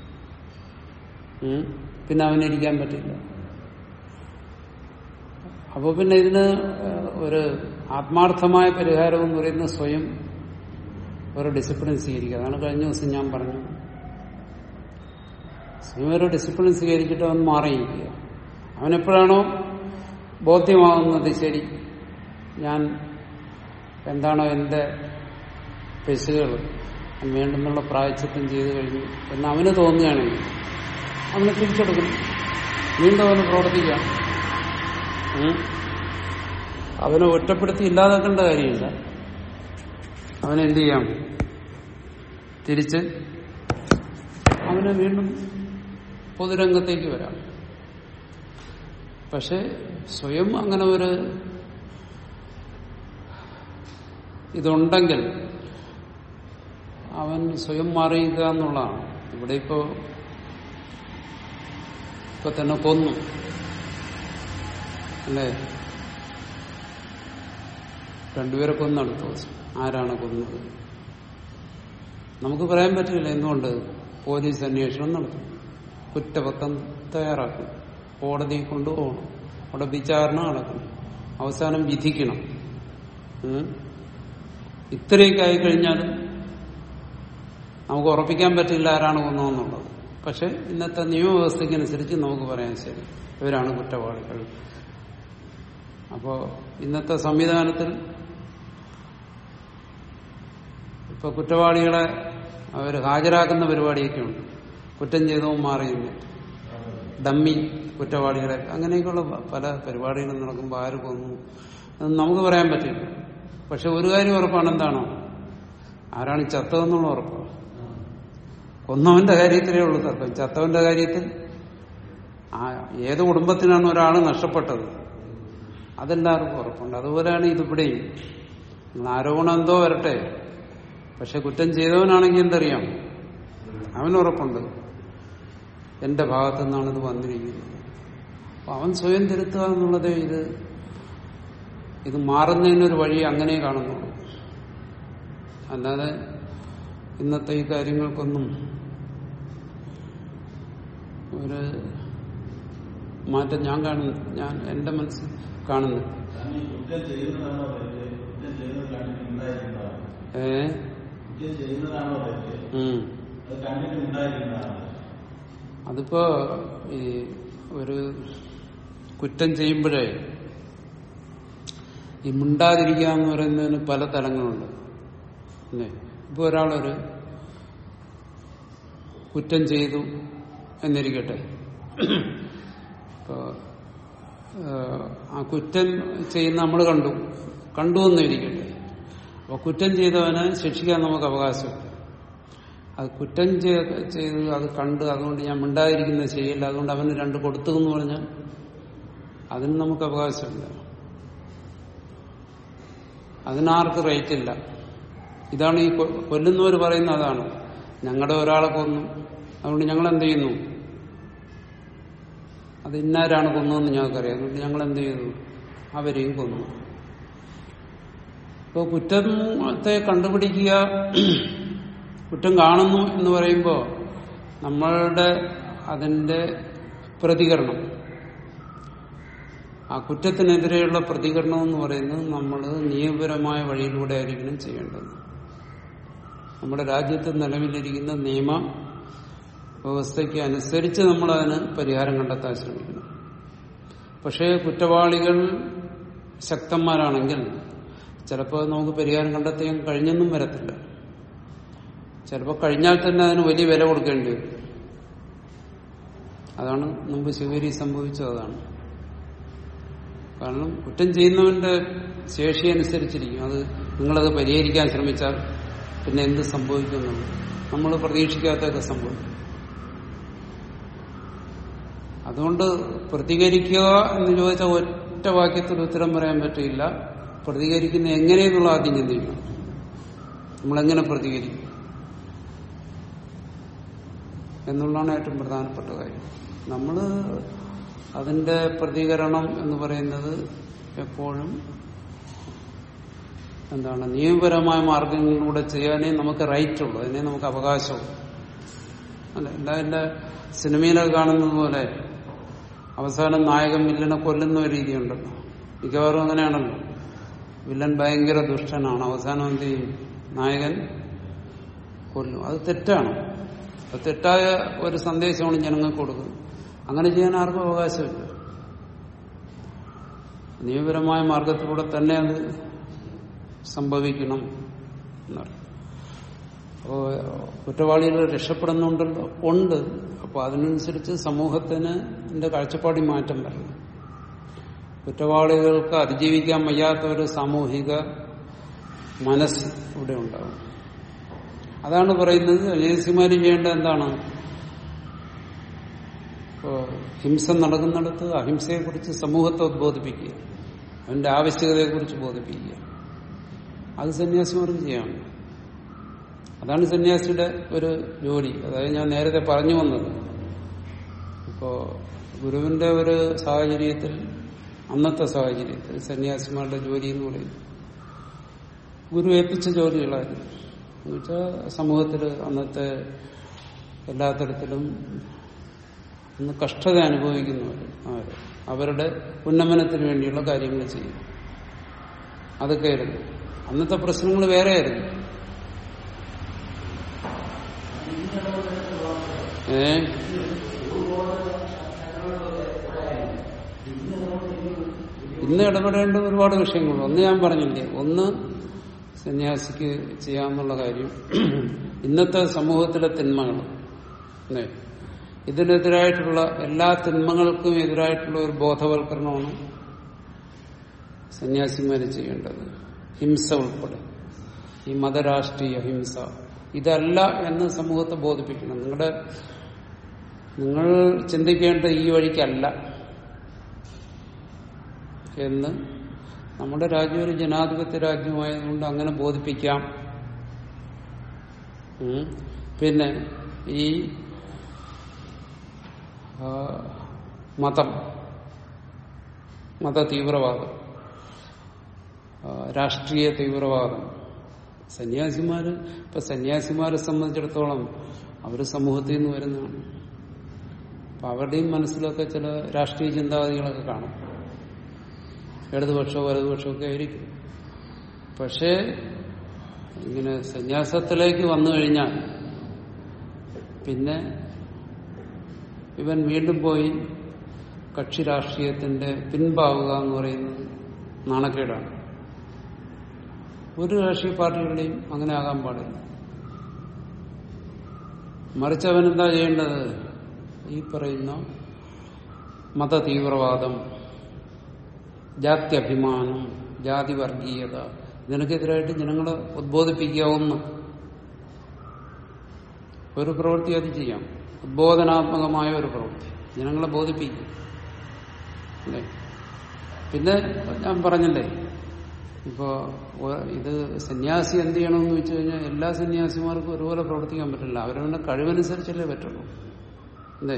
ഉം. പിന്നെ അവനിരിക്കാൻ പറ്റില്ല അപ്പൊ പിന്നെ ഇതിന് ഏഹ്, ഒരു ആത്മാർത്ഥമായ പരിഹാരം എന്ന് പറയുന്നത് സ്വയം ഒരു ഡിസിപ്ലിൻ സ്വീകരിക്കുക അതാണ് കഴിഞ്ഞ ദിവസം ഞാൻ പറഞ്ഞു സ്വയം ഒരു ഡിസിപ്ലിൻ സ്വീകരിച്ചിട്ട് അവൻ മാറിയിരിക്കുക അവനെപ്പോഴാണോ ബോധ്യമാകുന്നത് ശരി ഞാൻ എന്താണോ എന്റെ പെശുകൾ വേണ്ടുന്നുള്ള പ്രായച്ചിത്തം ചെയ്തു കഴിഞ്ഞു എന്ന് അവന് തോന്നുകയാണെങ്കിൽ അവനെ തിരിച്ചെടുക്കണം വീണ്ടും അവന് പ്രവർത്തിക്കാം ഉം. അവനെ ഒറ്റപ്പെടുത്തി ഇല്ലാതാക്കേണ്ട കാര്യമില്ല അവനെന്ത് ചെയ്യാം തിരിച്ച് അവനെ വീണ്ടും പൊതുരംഗത്തേക്ക് വരാം പക്ഷെ സ്വയം അങ്ങനെ ഒരു ഇതുണ്ടെങ്കിൽ അവൻ സ്വയം മാറിയുക എന്നുള്ളതാണ് ഇവിടെ ഇപ്പോ ഇപ്പൊ തന്നെ കൊന്നു അല്ലേ രണ്ടുപേരെ കൊന്നടുത്ത ദിവസം ആരാണ് കൊന്നത് നമുക്ക് പറയാൻ പറ്റില്ല എന്തുകൊണ്ട് പോലീസ് അന്വേഷണം നടത്തും കുറ്റപത്രം തയ്യാറാക്കും കോടതി കൊണ്ടുപോകണം അവിടെ വിചാരണ നടക്കണം അവസാനം വിധിക്കണം ഉം. ഇത്രയൊക്കെ ആയിക്കഴിഞ്ഞാലും നമുക്ക് ഉറപ്പിക്കാൻ പറ്റില്ല ആരാണ് കൊന്നതെന്നുള്ളത് പക്ഷെ ഇന്നത്തെ നിയമവ്യവസ്ഥയ്ക്കനുസരിച്ച് നമുക്ക് പറയാൻ ശരി ഇവരാണ് കുറ്റവാളികൾ അപ്പോ ഇന്നത്തെ സംവിധാനത്തിൽ ഇപ്പൊ കുറ്റവാളികളെ അവർ ഹാജരാക്കുന്ന പരിപാടിയൊക്കെ ഉണ്ട് കുറ്റം ചെയ്തവും മാറിയുന്നു ഡമ്മി കുറ്റവാളികളെ അങ്ങനെയൊക്കെയുള്ള പ- പല പരിപാടികളും നടക്കുമ്പോൾ ആര് കൊന്നു എന്ന് നമുക്ക് പറയാൻ പറ്റില്ല പക്ഷെ ഒരു കാര്യം ഉറപ്പാണ് എന്താണോ ആരാണ് ഈ ചത്തതെന്നുള്ള ഉറപ്പാണ് കൊന്നവന്റെ കാര്യത്തിലേ ഉള്ളൂ തർക്കം ചത്തവന്റെ കാര്യത്തിൽ ആ ഏത് കുടുംബത്തിനാണ് ഒരാൾ നഷ്ടപ്പെട്ടത് അതെല്ലാവർക്കും ഉറപ്പുണ്ട് അതുപോലെയാണ് ഇതിവിടെയും നിങ്ങൾ ആരോപണം എന്തോ വരട്ടെ പക്ഷെ കുറ്റം ചെയ്തവനാണെങ്കിൽ എന്തറിയാം അവന് ഉറപ്പുണ്ട് എന്റെ ഭാഗത്തു നിന്നാണ് ഇത് വന്നിരിക്കുന്നത് അപ്പൊ അവൻ സ്വയം തിരുത്തുക എന്നുള്ളത് ഇത് ഇത് മാറുന്നതിനൊരു വഴി അങ്ങനെ കാണുന്നുള്ളൂ അല്ലാതെ ഇന്നത്തെ ഈ കാര്യങ്ങൾക്കൊന്നും ഒരു മാറ്റം ഞാൻ കാണുന്നു ഞാൻ എന്റെ മനസ്സിൽ കാണുന്നു കാരണം ഈ കുറ്റം ചെയ്യുന്നതാണോ തെറ്റ് കുറ്റം ചെയ്യുന്നത് കണ്ടിട്ട് ഉണ്ടായിരുന്നതാണ് ഏ കുറ്റം ചെയ്യുന്നതാണോ തെറ്റ് ഉം. അത് കണ്ടിട്ട് ഉണ്ടായിരുന്നതാണ് അതിപ്പോ ഈ ഒരു കുറ്റം ചെയ്യുമ്പോഴേ ഈ മിണ്ടാതിരിക്കുക എന്ന് പറയുന്നതിന് പല തലങ്ങളുണ്ട് അല്ലേ ഇപ്പൊ ഒരാളൊരു കുറ്റം ചെയ്തു എന്നിരിക്കട്ടെ ഇപ്പൊ ഏഹ്, ആ കുറ്റം ചെയ്യുന്ന നമ്മൾ കണ്ടു കണ്ടു എന്നിരിക്കട്ടെ അപ്പൊ കുറ്റം ചെയ്തവനെ ശിക്ഷിക്കാൻ നമുക്ക് അവകാശമില്ല അത് കുറ്റം ചെയ്ത് ചെയ്ത് അത് കണ്ട് അതുകൊണ്ട് ഞാൻ മിണ്ടാതിരിക്കുന്നത് ശരിയല്ല അതുകൊണ്ട് അവന് രണ്ട് കൊടുത്തു എന്ന് പറഞ്ഞാൽ അതിന് നമുക്ക് അവകാശമില്ല അതിനാർക്ക് റേറ്റ് ഇല്ല ഇതാണ് ഈ കൊ- കൊല്ലുന്നവർ പറയുന്ന അതാണ് ഞങ്ങളുടെ ഒരാളെ കൊന്നു അതുകൊണ്ട് ഞങ്ങൾ എന്ത് ചെയ്യുന്നു അത് ഇന്നാരാണ് കൊന്നതെന്ന് ഞങ്ങൾക്കറിയാം അതുകൊണ്ട് ഞങ്ങൾ എന്ത് ചെയ്തു അവരെയും കൊന്നു ഇപ്പോൾ കുറ്റത്തെ കണ്ടുപിടിക്കുക കുറ്റം കാണുന്നു എന്ന് പറയുമ്പോൾ നമ്മളുടെ അതിന്റെ പ്രതികരണം ആ കുറ്റത്തിനെതിരെയുള്ള പ്രതികരണം എന്ന് പറയുന്നത് നമ്മൾ നിയമപരമായ വഴിയിലൂടെ ആയിരിക്കണം ചെയ്യേണ്ടത് നമ്മുടെ രാജ്യത്ത് നിലവിലിരിക്കുന്ന നിയമ വ്യവസ്ഥയ്ക്ക് അനുസരിച്ച് നമ്മൾ അതിന് പരിഹാരം കണ്ടെത്താൻ ശ്രമിക്കണം പക്ഷേ കുറ്റവാളികൾ ശക്തന്മാരാണെങ്കിൽ ചിലപ്പോൾ നമുക്ക് പരിഹാരം കണ്ടെത്താൻ കഴിഞ്ഞെന്നും വരത്തില്ല ചിലപ്പോൾ കഴിഞ്ഞാൽ തന്നെ അതിന് വലിയ വില കൊടുക്കേണ്ടി വരും അതാണ് മുമ്പ് ശിവരി സംഭവിച്ചത് അതാണ് കാരണം കുറ്റം ചെയ്യുന്നവന്റെ ശേഷി അനുസരിച്ചിരിക്കും അത് നിങ്ങളത് പരിഹരിക്കാൻ ശ്രമിച്ചാൽ പിന്നെ എന്ത് സംഭവിക്കുന്നുള്ളൂ നമ്മൾ പ്രതീക്ഷിക്കാത്തൊക്കെ സംഭവിക്കും അതുകൊണ്ട് പ്രതികരിക്കുക എന്ന് ചോദിച്ചാൽ ഒറ്റ വാക്യത്തിൽ ഉത്തരം പറയാൻ പറ്റില്ല പ്രതികരിക്കുന്ന എങ്ങനെയെന്നുള്ള ആദ്യം ചിന്തിക്കണം നമ്മളെങ്ങനെ പ്രതികരിക്കും എന്നുള്ളതാണ് ഏറ്റവും പ്രധാനപ്പെട്ട കാര്യം നമ്മൾ അതിന്റെ പ്രതികരണം എന്ന് പറയുന്നത് എപ്പോഴും എന്താണ് നിയമപരമായ മാർഗങ്ങളിലൂടെ ചെയ്യാനേ നമുക്ക് റൈറ്റ് ഉള്ളൂ അതിനെ നമുക്ക് അവകാശമുള്ളൂ അല്ല എല്ലാ സിനിമയിലൊക്കെ കാണുന്നത് പോലെ അവസാനം നായകൻ വില്ലനെ കൊല്ലുന്ന ഒരു രീതിയുണ്ടല്ലോ മിക്കവാറും അങ്ങനെയാണല്ലോ വില്ലൻ ഭയങ്കര ദുഷ്ടനാണ് അവസാനം എന്ത് ചെയ്യും നായകൻ കൊല്ലും അത് തെറ്റാണ് അത് തെറ്റായ ഒരു സന്ദേശമാണ് ജനങ്ങൾക്ക് കൊടുക്കുന്നത് അങ്ങനെ ചെയ്യാൻ ആർക്കും അവകാശമില്ല നിയമപരമായ മാർഗത്തിലൂടെ തന്നെ അത് സംഭവിക്കണം എന്നറിയാം അപ്പോ കുറ്റവാളികൾ രക്ഷപ്പെടുന്നുണ്ടല്ലോ ഉണ്ട് അപ്പൊ അതിനനുസരിച്ച് സമൂഹത്തിന് ഇതിന്റെ കാഴ്ചപ്പാടിൽ മാറ്റം വരണം കുറ്റവാളികൾക്ക് അതിജീവിക്കാൻ വയ്യാത്ത ഒരു സാമൂഹിക മനസ്സ് ഇവിടെ ഉണ്ടാവും അതാണ് പറയുന്നത് ഏസിമാര് ചെയ്യേണ്ട എന്താണ് ഇപ്പോ ഹിംസ നടക്കുന്നിടത്ത് അഹിംസയെക്കുറിച്ച് സമൂഹത്തെ ഉദ്ബോധിപ്പിക്കുക അതിന്റെ ആവശ്യകതയെക്കുറിച്ച് ബോധിപ്പിക്കുക അത് സന്യാസിമാർക്ക് ചെയ്യാം അതാണ് സന്യാസിയുടെ ഒരു ജോലി അതായത് ഞാൻ നേരത്തെ പറഞ്ഞു വന്നത് ഇപ്പോ ഗുരുവിന്റെ ഒരു സാഹചര്യത്തിൽ അന്നത്തെ സാഹചര്യത്തിൽ സന്യാസിമാരുടെ ജോലി എന്ന് പറയുന്നത് ഗുരു ഏൽപ്പിച്ച ജോലികളായിരുന്നു എന്നുവെച്ചാൽ സമൂഹത്തിൽ അന്നത്തെ എല്ലാ തരത്തിലും ഒന്ന് കഷ്ടത അനുഭവിക്കുന്നവർ അവര് അവരുടെ ഉന്നമനത്തിന് വേണ്ടിയുള്ള കാര്യങ്ങൾ ചെയ്യും അതൊക്കെയായിരുന്നു അന്നത്തെ പ്രശ്നങ്ങൾ വേറെയായിരുന്നു ഏ ഇന്ന് ഇടപെടേണ്ട ഒരുപാട് വിഷയങ്ങളുണ്ട് ഒന്ന് ഞാൻ പറഞ്ഞില്ലേ ഒന്ന് സന്യാസിക്ക് ചെയ്യാമെന്നുള്ള കാര്യം ഇന്നത്തെ സമൂഹത്തിലെ തിന്മകൾ അല്ലേ ഇതിനെതിരായിട്ടുള്ള എല്ലാ തിന്മകൾക്കും എതിരായിട്ടുള്ള ഒരു ബോധവൽക്കരണമാണ് സന്യാസിമാര് ചെയ്യേണ്ടത് ഹിംസ ഉൾപ്പെടെ ഈ മതരാഷ്ട്രീയ ഹിംസ ഇതല്ല എന്ന് സമൂഹത്തെ ബോധിപ്പിക്കണം നിങ്ങളുടെ നിങ്ങൾ ചിന്തിക്കേണ്ട ഈ വഴിക്കല്ല എന്ന് നമ്മുടെ രാജ്യം ഒരു ജനാധിപത്യ രാജ്യമായതുകൊണ്ട് അങ്ങനെ ബോധിപ്പിക്കാം ഉം. പിന്നെ ഈ ആ, മതം മത തീവ്രവാദം ആ, രാഷ്ട്രീയ തീവ്രവാദം സന്യാസിമാര് ഇപ്പൊ സന്യാസിമാരെ സംബന്ധിച്ചിടത്തോളം അവര് സമൂഹത്തിൽ നിന്ന് വരുന്നതാണ് അപ്പൊ അവരുടെയും മനസ്സിലൊക്കെ ചില രാഷ്ട്രീയ ചിന്താഗതികളൊക്കെ കാണും ഇടതുപക്ഷമോ വലതുപക്ഷമോ ഒക്കെ ആയിരിക്കും പക്ഷേ ഇങ്ങനെ സന്യാസത്തിലേക്ക് വന്നു കഴിഞ്ഞാൽ പിന്നെ ഇവൻ വീണ്ടും പോയി കക്ഷി രാഷ്ട്രീയത്തിന്റെ പിൻപാവുക എന്ന് പറയുന്നത് നാണക്കേടാണ് ഒരു രാഷ്ട്രീയ പാർട്ടികളുടെയും അങ്ങനെ ആകാൻ പാടില്ല മറിച്ച് അവൻ എന്താ ചെയ്യേണ്ടത് ഈ പറയുന്ന മത തീവ്രവാദം ജാത്യഭിമാനം ജാതി വർഗീയത ഇതിനൊക്കെതിരായിട്ട് ജനങ്ങളെ ഉദ്ബോധിപ്പിക്കാവുന്ന ഒരു പ്രവൃത്തി അത് ചെയ്യാം ഉദ്ബോധനാത്മകമായ ഒരു പ്രവൃത്തി ജനങ്ങളെ ബോധിപ്പിക്കും അല്ലേ പിന്നെ ഞാൻ പറഞ്ഞല്ലേ ഇപ്പോ ഒ- ഇത് സന്യാസി എന്ത് ചെയ്യണമെന്ന് വെച്ച് കഴിഞ്ഞാൽ എല്ലാ സന്യാസിമാർക്കും ഒരുപോലെ പ്രവർത്തിക്കാൻ പറ്റില്ല അവരവന്റെ കഴിവനുസരിച്ചല്ലേ പറ്റുള്ളൂ അല്ലേ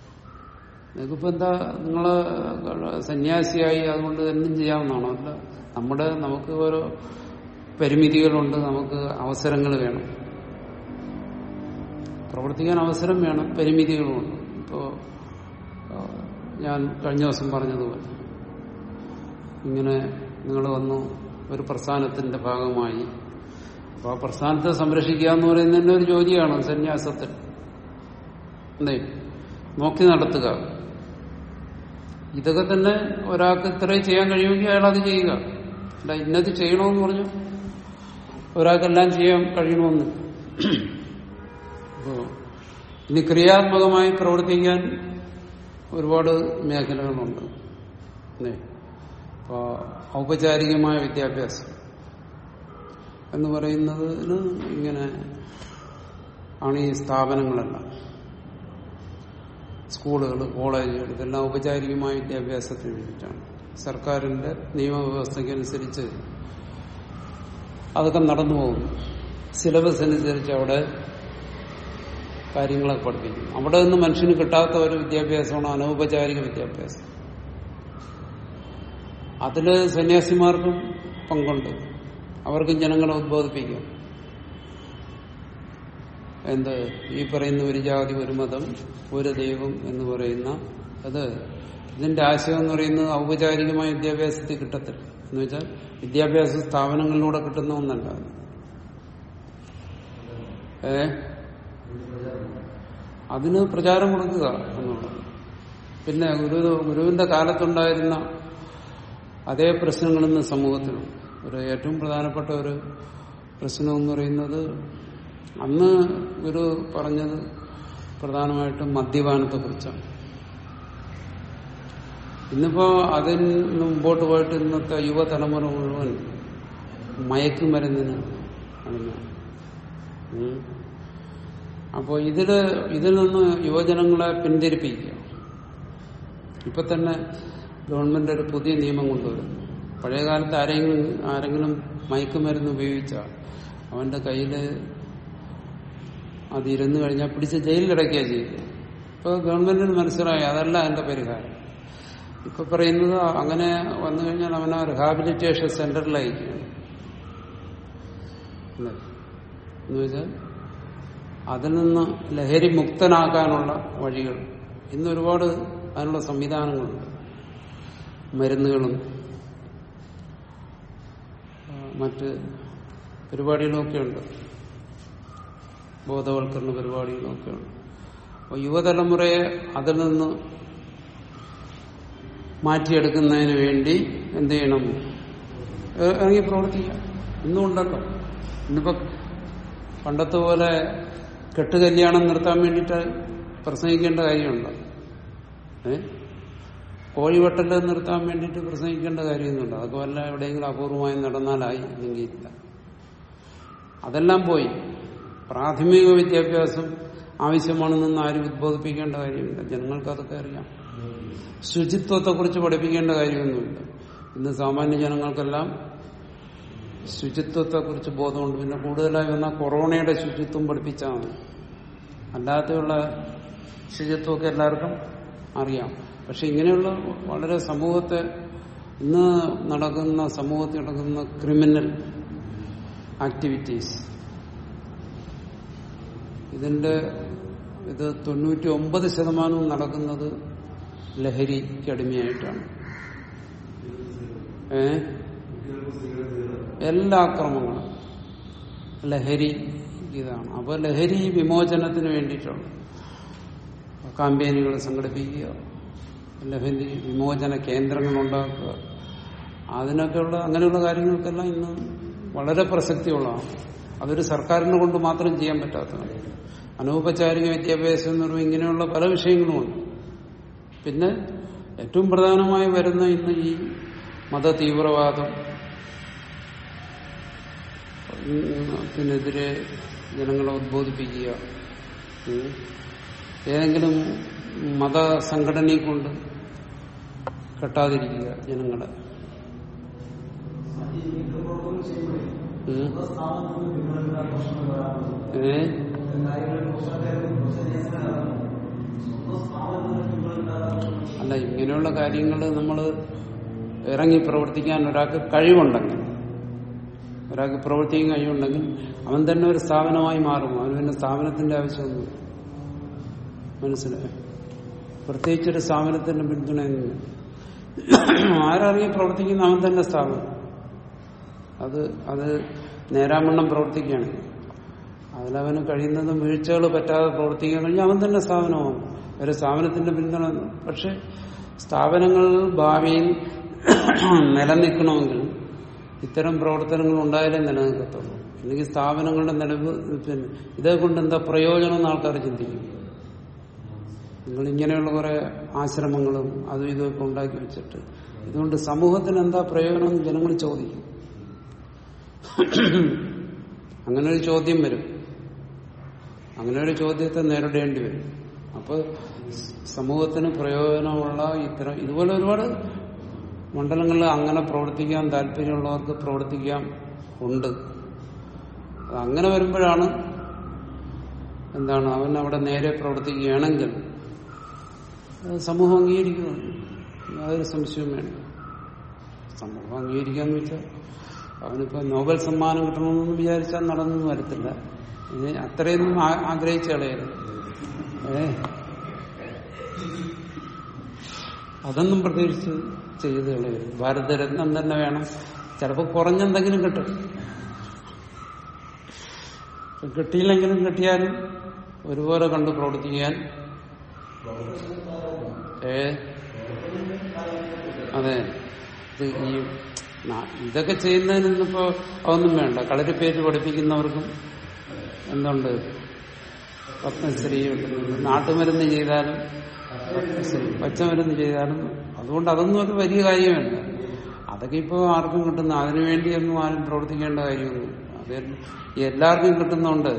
നിങ്ങൾക്കിപ്പോ എന്താ നിങ്ങള് സന്യാസിയായി അതുകൊണ്ട് എന്തും ചെയ്യാവുന്നതാണോ അല്ല നമ്മുടെ നമുക്ക് ഓരോ പരിമിതികളുണ്ട് നമുക്ക് അവസരങ്ങൾ വേണം പ്രവർത്തിക്കാൻ അവസരം വേണം പരിമിതികളുമുണ്ട് ഇപ്പോ ആ, ഞാൻ കഴിഞ്ഞ ദിവസം പറഞ്ഞതുപോലെ ഇങ്ങനെ നിങ്ങൾ വന്നു ഒരു പ്രസ്ഥാനത്തിന്റെ ഭാഗമായി അപ്പൊ ആ പ്രസ്ഥാനത്തെ സംരക്ഷിക്കുക എന്ന് പറയുന്നതിന്റെ ഒരു ജോലിയാണ് സന്യാസത്തിൽ എന്തേ നോക്കി നടത്തുക ഇതൊക്കെ തന്നെ ഒരാൾക്ക് ഇത്രയും ചെയ്യാൻ കഴിയുമെങ്കിൽ അയാൾ അത് ചെയ്യുക അല്ല ഇന്നത് ചെയ്യണമെന്ന് പറഞ്ഞു ഒരാൾക്കെല്ലാം ചെയ്യാൻ കഴിയണമെന്ന് അപ്പോ ഇനി ക്രിയാത്മകമായി പ്രവർത്തിക്കാൻ ഒരുപാട് മേഖലകളുണ്ട് അല്ലേ ഇപ്പോ ഔപചാരികമായ വിദ്യാഭ്യാസം എന്ന് പറയുന്നതിന് ഇങ്ങനെ ആണ് ഈ സ്ഥാപനങ്ങളെല്ലാം സ്കൂളുകൾ കോളേജുകൾ ഇതെല്ലാം ഔപചാരികമായ വിദ്യാഭ്യാസത്തിന് വേണ്ടിയിട്ടാണ് സർക്കാരിന്റെ നിയമവ്യവസ്ഥയ്ക്കനുസരിച്ച് അതൊക്കെ നടന്നു പോകുന്നു സിലബസ് അനുസരിച്ച് അവിടെ കാര്യങ്ങളൊക്കെ പഠിപ്പിക്കും അവിടെ നിന്ന് മനുഷ്യന് കിട്ടാത്ത ഒരു വിദ്യാഭ്യാസമാണ് അനൗപചാരിക വിദ്യാഭ്യാസം അതില് സന്യാസിമാർക്കും പങ്കുണ്ട് അവർക്കും ജനങ്ങളെ ഉദ്ബോധിപ്പിക്കും എന്ത് ഈ പറയുന്ന ഒരു ജാതി ഒരു മതം ഒരു ദൈവം എന്ന് പറയുന്ന അത് ഇതിന്റെ ആശയം എന്ന് പറയുന്നത് ഔപചാരികമായ വിദ്യാഭ്യാസത്തിൽ കിട്ടത്തില്ല എന്ന് വെച്ചാൽ വിദ്യാഭ്യാസ സ്ഥാപനങ്ങളിലൂടെ കിട്ടുന്ന ഒന്നല്ല അത്. ഏ അതിന് പ്രചാരം കൊടുക്കുക എന്നുള്ളത് പിന്നെ ഗുരു ഗുരുവിന്റെ കാലത്തുണ്ടായിരുന്ന അതേ പ്രശ്നങ്ങൾ ഇന്ന് സമൂഹത്തിലും ഒരു ഏറ്റവും പ്രധാനപ്പെട്ട ഒരു പ്രശ്നം എന്ന് പറയുന്നത് അന്ന് ഗുരു പറഞ്ഞത് പ്രധാനമായിട്ടും മദ്യപാനത്തെ കുറിച്ചാണ് ഇന്നിപ്പോ അതിന് മുമ്പോട്ട് പോയിട്ട് ഇന്നത്തെ യുവതലമുറ മുഴുവൻ മയക്കുമരുന്നിന് അടിമയാണ്. ഉം. അപ്പോ ഇതില് ഇതിൽ നിന്ന് യുവജനങ്ങളെ പിന്തിരിപ്പിക്കുക ഇപ്പൊ തന്നെ ഗവൺമെന്റ് ഒരു പുതിയ നിയമം കൊണ്ടുവരുന്നു പഴയ കാലത്ത് ആരെങ്കിലും ആരെങ്കിലും മയക്കുമരുന്ന് ഉപയോഗിച്ചാൽ അവന്റെ കയ്യില് അത് ഇരുന്ന് കഴിഞ്ഞാൽ പിടിച്ച് ജയിലിലടയ്ക്കുക ചെയ്യുക ഇപ്പൊ ഗവൺമെന്റിന് മനസ്സിലായി അതല്ല അതിന്റെ പരിഹാരം ഇപ്പൊ പറയുന്നത് അങ്ങനെ വന്നു കഴിഞ്ഞാൽ അവനെ റിഹാബിലിറ്റേഷൻ സെന്ററിൽ അയക്കുകയാണ് അല്ലേ? എന്ന് വെച്ചാൽ അതിൽ നിന്ന് ലഹരി മുക്തനാക്കാനുള്ള വഴികൾ ഇന്ന് ഒരുപാട് അതിനുള്ള സംവിധാനങ്ങളുണ്ട് മരുന്നുകളും ആ, മറ്റ് പരിപാടികളുമൊക്കെ ഉണ്ട് ബോധവൽക്കരണ പരിപാടികളൊക്കെ ഉണ്ട് അപ്പോൾ യുവതലമുറയെ അതിൽ നിന്ന് മാറ്റിയെടുക്കുന്നതിന് വേണ്ടി എന്ത് ചെയ്യണം ഏ- ഇറങ്ങി പ്രവർത്തിക്കാം ഇന്നും ഉണ്ടല്ലോ ഇന്നിപ്പോ പണ്ടത്തെ പോലെ കെട്ടുകല്യാണം നിർത്താൻ വേണ്ടിയിട്ട് പ്രസംഗിക്കേണ്ട കാര്യമുണ്ടോ ഏ കോഴിവെട്ടല് നിർത്താൻ വേണ്ടിയിട്ട് പ്രസംഗിക്കേണ്ട കാര്യമൊന്നുമില്ല അതൊക്കെ വല്ല എവിടെയെങ്കിലും അപൂർവമായി നടന്നാലായി ഇല്ലെങ്കിൽ ഇല്ല അതെല്ലാം പോയി പ്രാഥമിക വിദ്യാഭ്യാസം ആവശ്യമാണെന്നൊന്നും ആരും ഉദ്ബോധിപ്പിക്കേണ്ട കാര്യമില്ല ജനങ്ങൾക്ക് അതൊക്കെ അറിയാം ശുചിത്വത്തെക്കുറിച്ച് പഠിപ്പിക്കേണ്ട കാര്യമൊന്നുമില്ല ഇന്ന് സാമാന്യ ജനങ്ങൾക്കെല്ലാം ശുചിത്വത്തെക്കുറിച്ച് ബോധമുണ്ട് പിന്നെ കൂടുതലായി വന്നാൽ കൊറോണയുടെ ശുചിത്വം പഠിപ്പിച്ചാൽ മതി അല്ലാതെയുള്ള ശുചിത്വമൊക്കെ എല്ലാവർക്കും അറിയാം പക്ഷെ ഇങ്ങനെയുള്ള വളരെ സമൂഹത്തെ ഇന്ന് നടക്കുന്ന സമൂഹത്തിൽ നടക്കുന്ന ക്രിമിനൽ ആക്ടിവിറ്റീസ് ഇതിന്റെ ഇത് തൊണ്ണൂറ്റി ഒമ്പത് ശതമാനവും നടക്കുന്നത് ലഹരിക്ക് അടിമയായിട്ടാണ് ഏ എല്ലാ അക്രമങ്ങളും ലഹരി ഇതാണ് അപ്പൊ ലഹരി വിമോചനത്തിന് വേണ്ടിയിട്ടാണ് കാമ്പയിനുകൾ സംഘടിപ്പിക്കുക ലഹരി വിമോചന കേന്ദ്രങ്ങൾ ഉണ്ടാക്കുക അതിനൊക്കെയുള്ള അങ്ങനെയുള്ള കാര്യങ്ങൾക്കെല്ലാം ഇന്ന് വളരെ പ്രസക്തിയുള്ളതാണ് അതൊരു സർക്കാരിനെ കൊണ്ട് മാത്രം ചെയ്യാൻ പറ്റാത്തതാണ് അനൗപചാരിക വിദ്യാഭ്യാസം എന്ന് പറയുമ്പോൾ ഇങ്ങനെയുള്ള പല വിഷയങ്ങളുമുണ്ട് പിന്നെ ഏറ്റവും പ്രധാനമായി വരുന്ന ഇന്ന് ഈ മത തീവ്രവാദം ത്തിനെതിരെ ജനങ്ങളെ ഉദ്ബോധിപ്പിക്കുക ഉം. ഏതെങ്കിലും മതസംഘടനയെ കൊണ്ട് കെട്ടാതിരിക്കുക ജനങ്ങളെ ഉം. ഏ അല്ല ഇങ്ങനെയുള്ള കാര്യങ്ങൾ നമ്മൾ ഇറങ്ങി പ്രവർത്തിക്കാൻ ഒരാൾക്ക് കഴിവുണ്ടെങ്കിൽ ഒരാൾക്ക് പ്രവർത്തിക്കാൻ കഴിവുണ്ടെങ്കിൽ അവൻ തന്നെ ഒരു സ്ഥാപനമായി മാറും അവന് പിന്നെ സ്ഥാപനത്തിന്റെ ആവശ്യമൊന്നും മനസ്സിലായി പ്രത്യേകിച്ചൊരു സ്ഥാപനത്തിന്റെ പിന്തുണയൊന്നുമില്ല ആരറിയി പ്രവർത്തിക്കുന്ന അവൻ തന്നെ സ്ഥാപനം അത് അത് നേരാമണ്ണം പ്രവർത്തിക്കുകയാണ് അതിലവന് കഴിയുന്നതും വീഴ്ചകൾ പറ്റാതെ പ്രവർത്തിക്കാൻ കഴിഞ്ഞാൽ അവൻ തന്നെ സ്ഥാപനമാകും ഒരു സ്ഥാപനത്തിന്റെ പിന്തുണ പക്ഷെ സ്ഥാപനങ്ങൾ ഭാവിയിൽ നിലനിൽക്കണമെങ്കിൽ ഇത്തരം പ്രവർത്തനങ്ങൾ ഉണ്ടായാലേ നിലനിൽക്കത്തുള്ളൂ അല്ലെങ്കിൽ സ്ഥാപനങ്ങളുടെ നിലനിൽപ്പിന് ഇതേ കൊണ്ട് എന്താ പ്രയോജനം എന്ന് ആൾക്കാർ ചിന്തിക്കും നിങ്ങൾ ഇങ്ങനെയുള്ള കുറെ ആശ്രമങ്ങളും അതും ഇതുമൊക്കെ ഉണ്ടാക്കി വെച്ചിട്ട് ഇതുകൊണ്ട് സമൂഹത്തിന് എന്താ പ്രയോജനം എന്ന് ജനങ്ങൾ ചോദിക്കും അങ്ങനെ ഒരു ചോദ്യം വരും അങ്ങനെ ഒരു ചോദ്യത്തെ നേരിടേണ്ടി വരും അപ്പോൾ സമൂഹത്തിന് പ്രയോജനമുള്ള ഇത്തരം ഇതുപോലെ ഒരുപാട് മണ്ഡലങ്ങളിൽ അങ്ങനെ പ്രവർത്തിക്കാൻ താല്പര്യമുള്ളവർക്ക് പ്രവർത്തിക്കാൻ ഉണ്ട് അത് അങ്ങനെ വരുമ്പോഴാണ് എന്താണ് അവൻ അവിടെ നേരെ പ്രവർത്തിക്കുകയാണെങ്കിൽ അത് സമൂഹം അംഗീകരിക്കുന്നു യാതൊരു സംശയവും വേണ്ട സമൂഹം അംഗീകരിക്കാന്ന് വെച്ചാൽ അവനിപ്പോ നോബൽ സമ്മാനം കിട്ടണമെന്ന് വിചാരിച്ചാൽ നടന്നു വരത്തില്ല ഇത് അത്രയൊന്നും ആ- ആഗ്രഹിച്ച് കളയരുത് ഏ അതൊന്നും പ്രതീക്ഷിച്ച് ചെയ്ത് കളയരുത് ഭാരതരത്നം തന്നെ വേണം ചിലപ്പോൾ കുറഞ്ഞെന്തെങ്കിലും കിട്ടും കിട്ടിയില്ലെങ്കിലും കിട്ടിയാലും ഒരുപോലെ കണ്ട് പ്രവർത്തിക്കാൻ ഏ അതെ ഇത് ഈ നാ- ഇതൊക്കെ ചെയ്യുന്നതിന് ഇന്നിപ്പോ അതൊന്നും വേണ്ട കളരിപ്പേര് പഠിപ്പിക്കുന്നവർക്കും എന്തുണ്ട് പത്മശ്രീ കിട്ടുന്നുണ്ട് നാട്ടുമരുന്ന് ചെയ്താലും പത്മശ്രീ പച്ചമരുന്ന് ചെയ്താലും അതുകൊണ്ട് അതൊന്നും ഒരു വലിയ കാര്യമല്ല അതൊക്കെ ഇപ്പോൾ ആർക്കും കിട്ടുന്ന അതിനുവേണ്ടിയൊന്നും ആരും പ്രവർത്തിക്കേണ്ട കാര്യമൊന്നും അത് എല്ലാവർക്കും കിട്ടുന്നുണ്ട്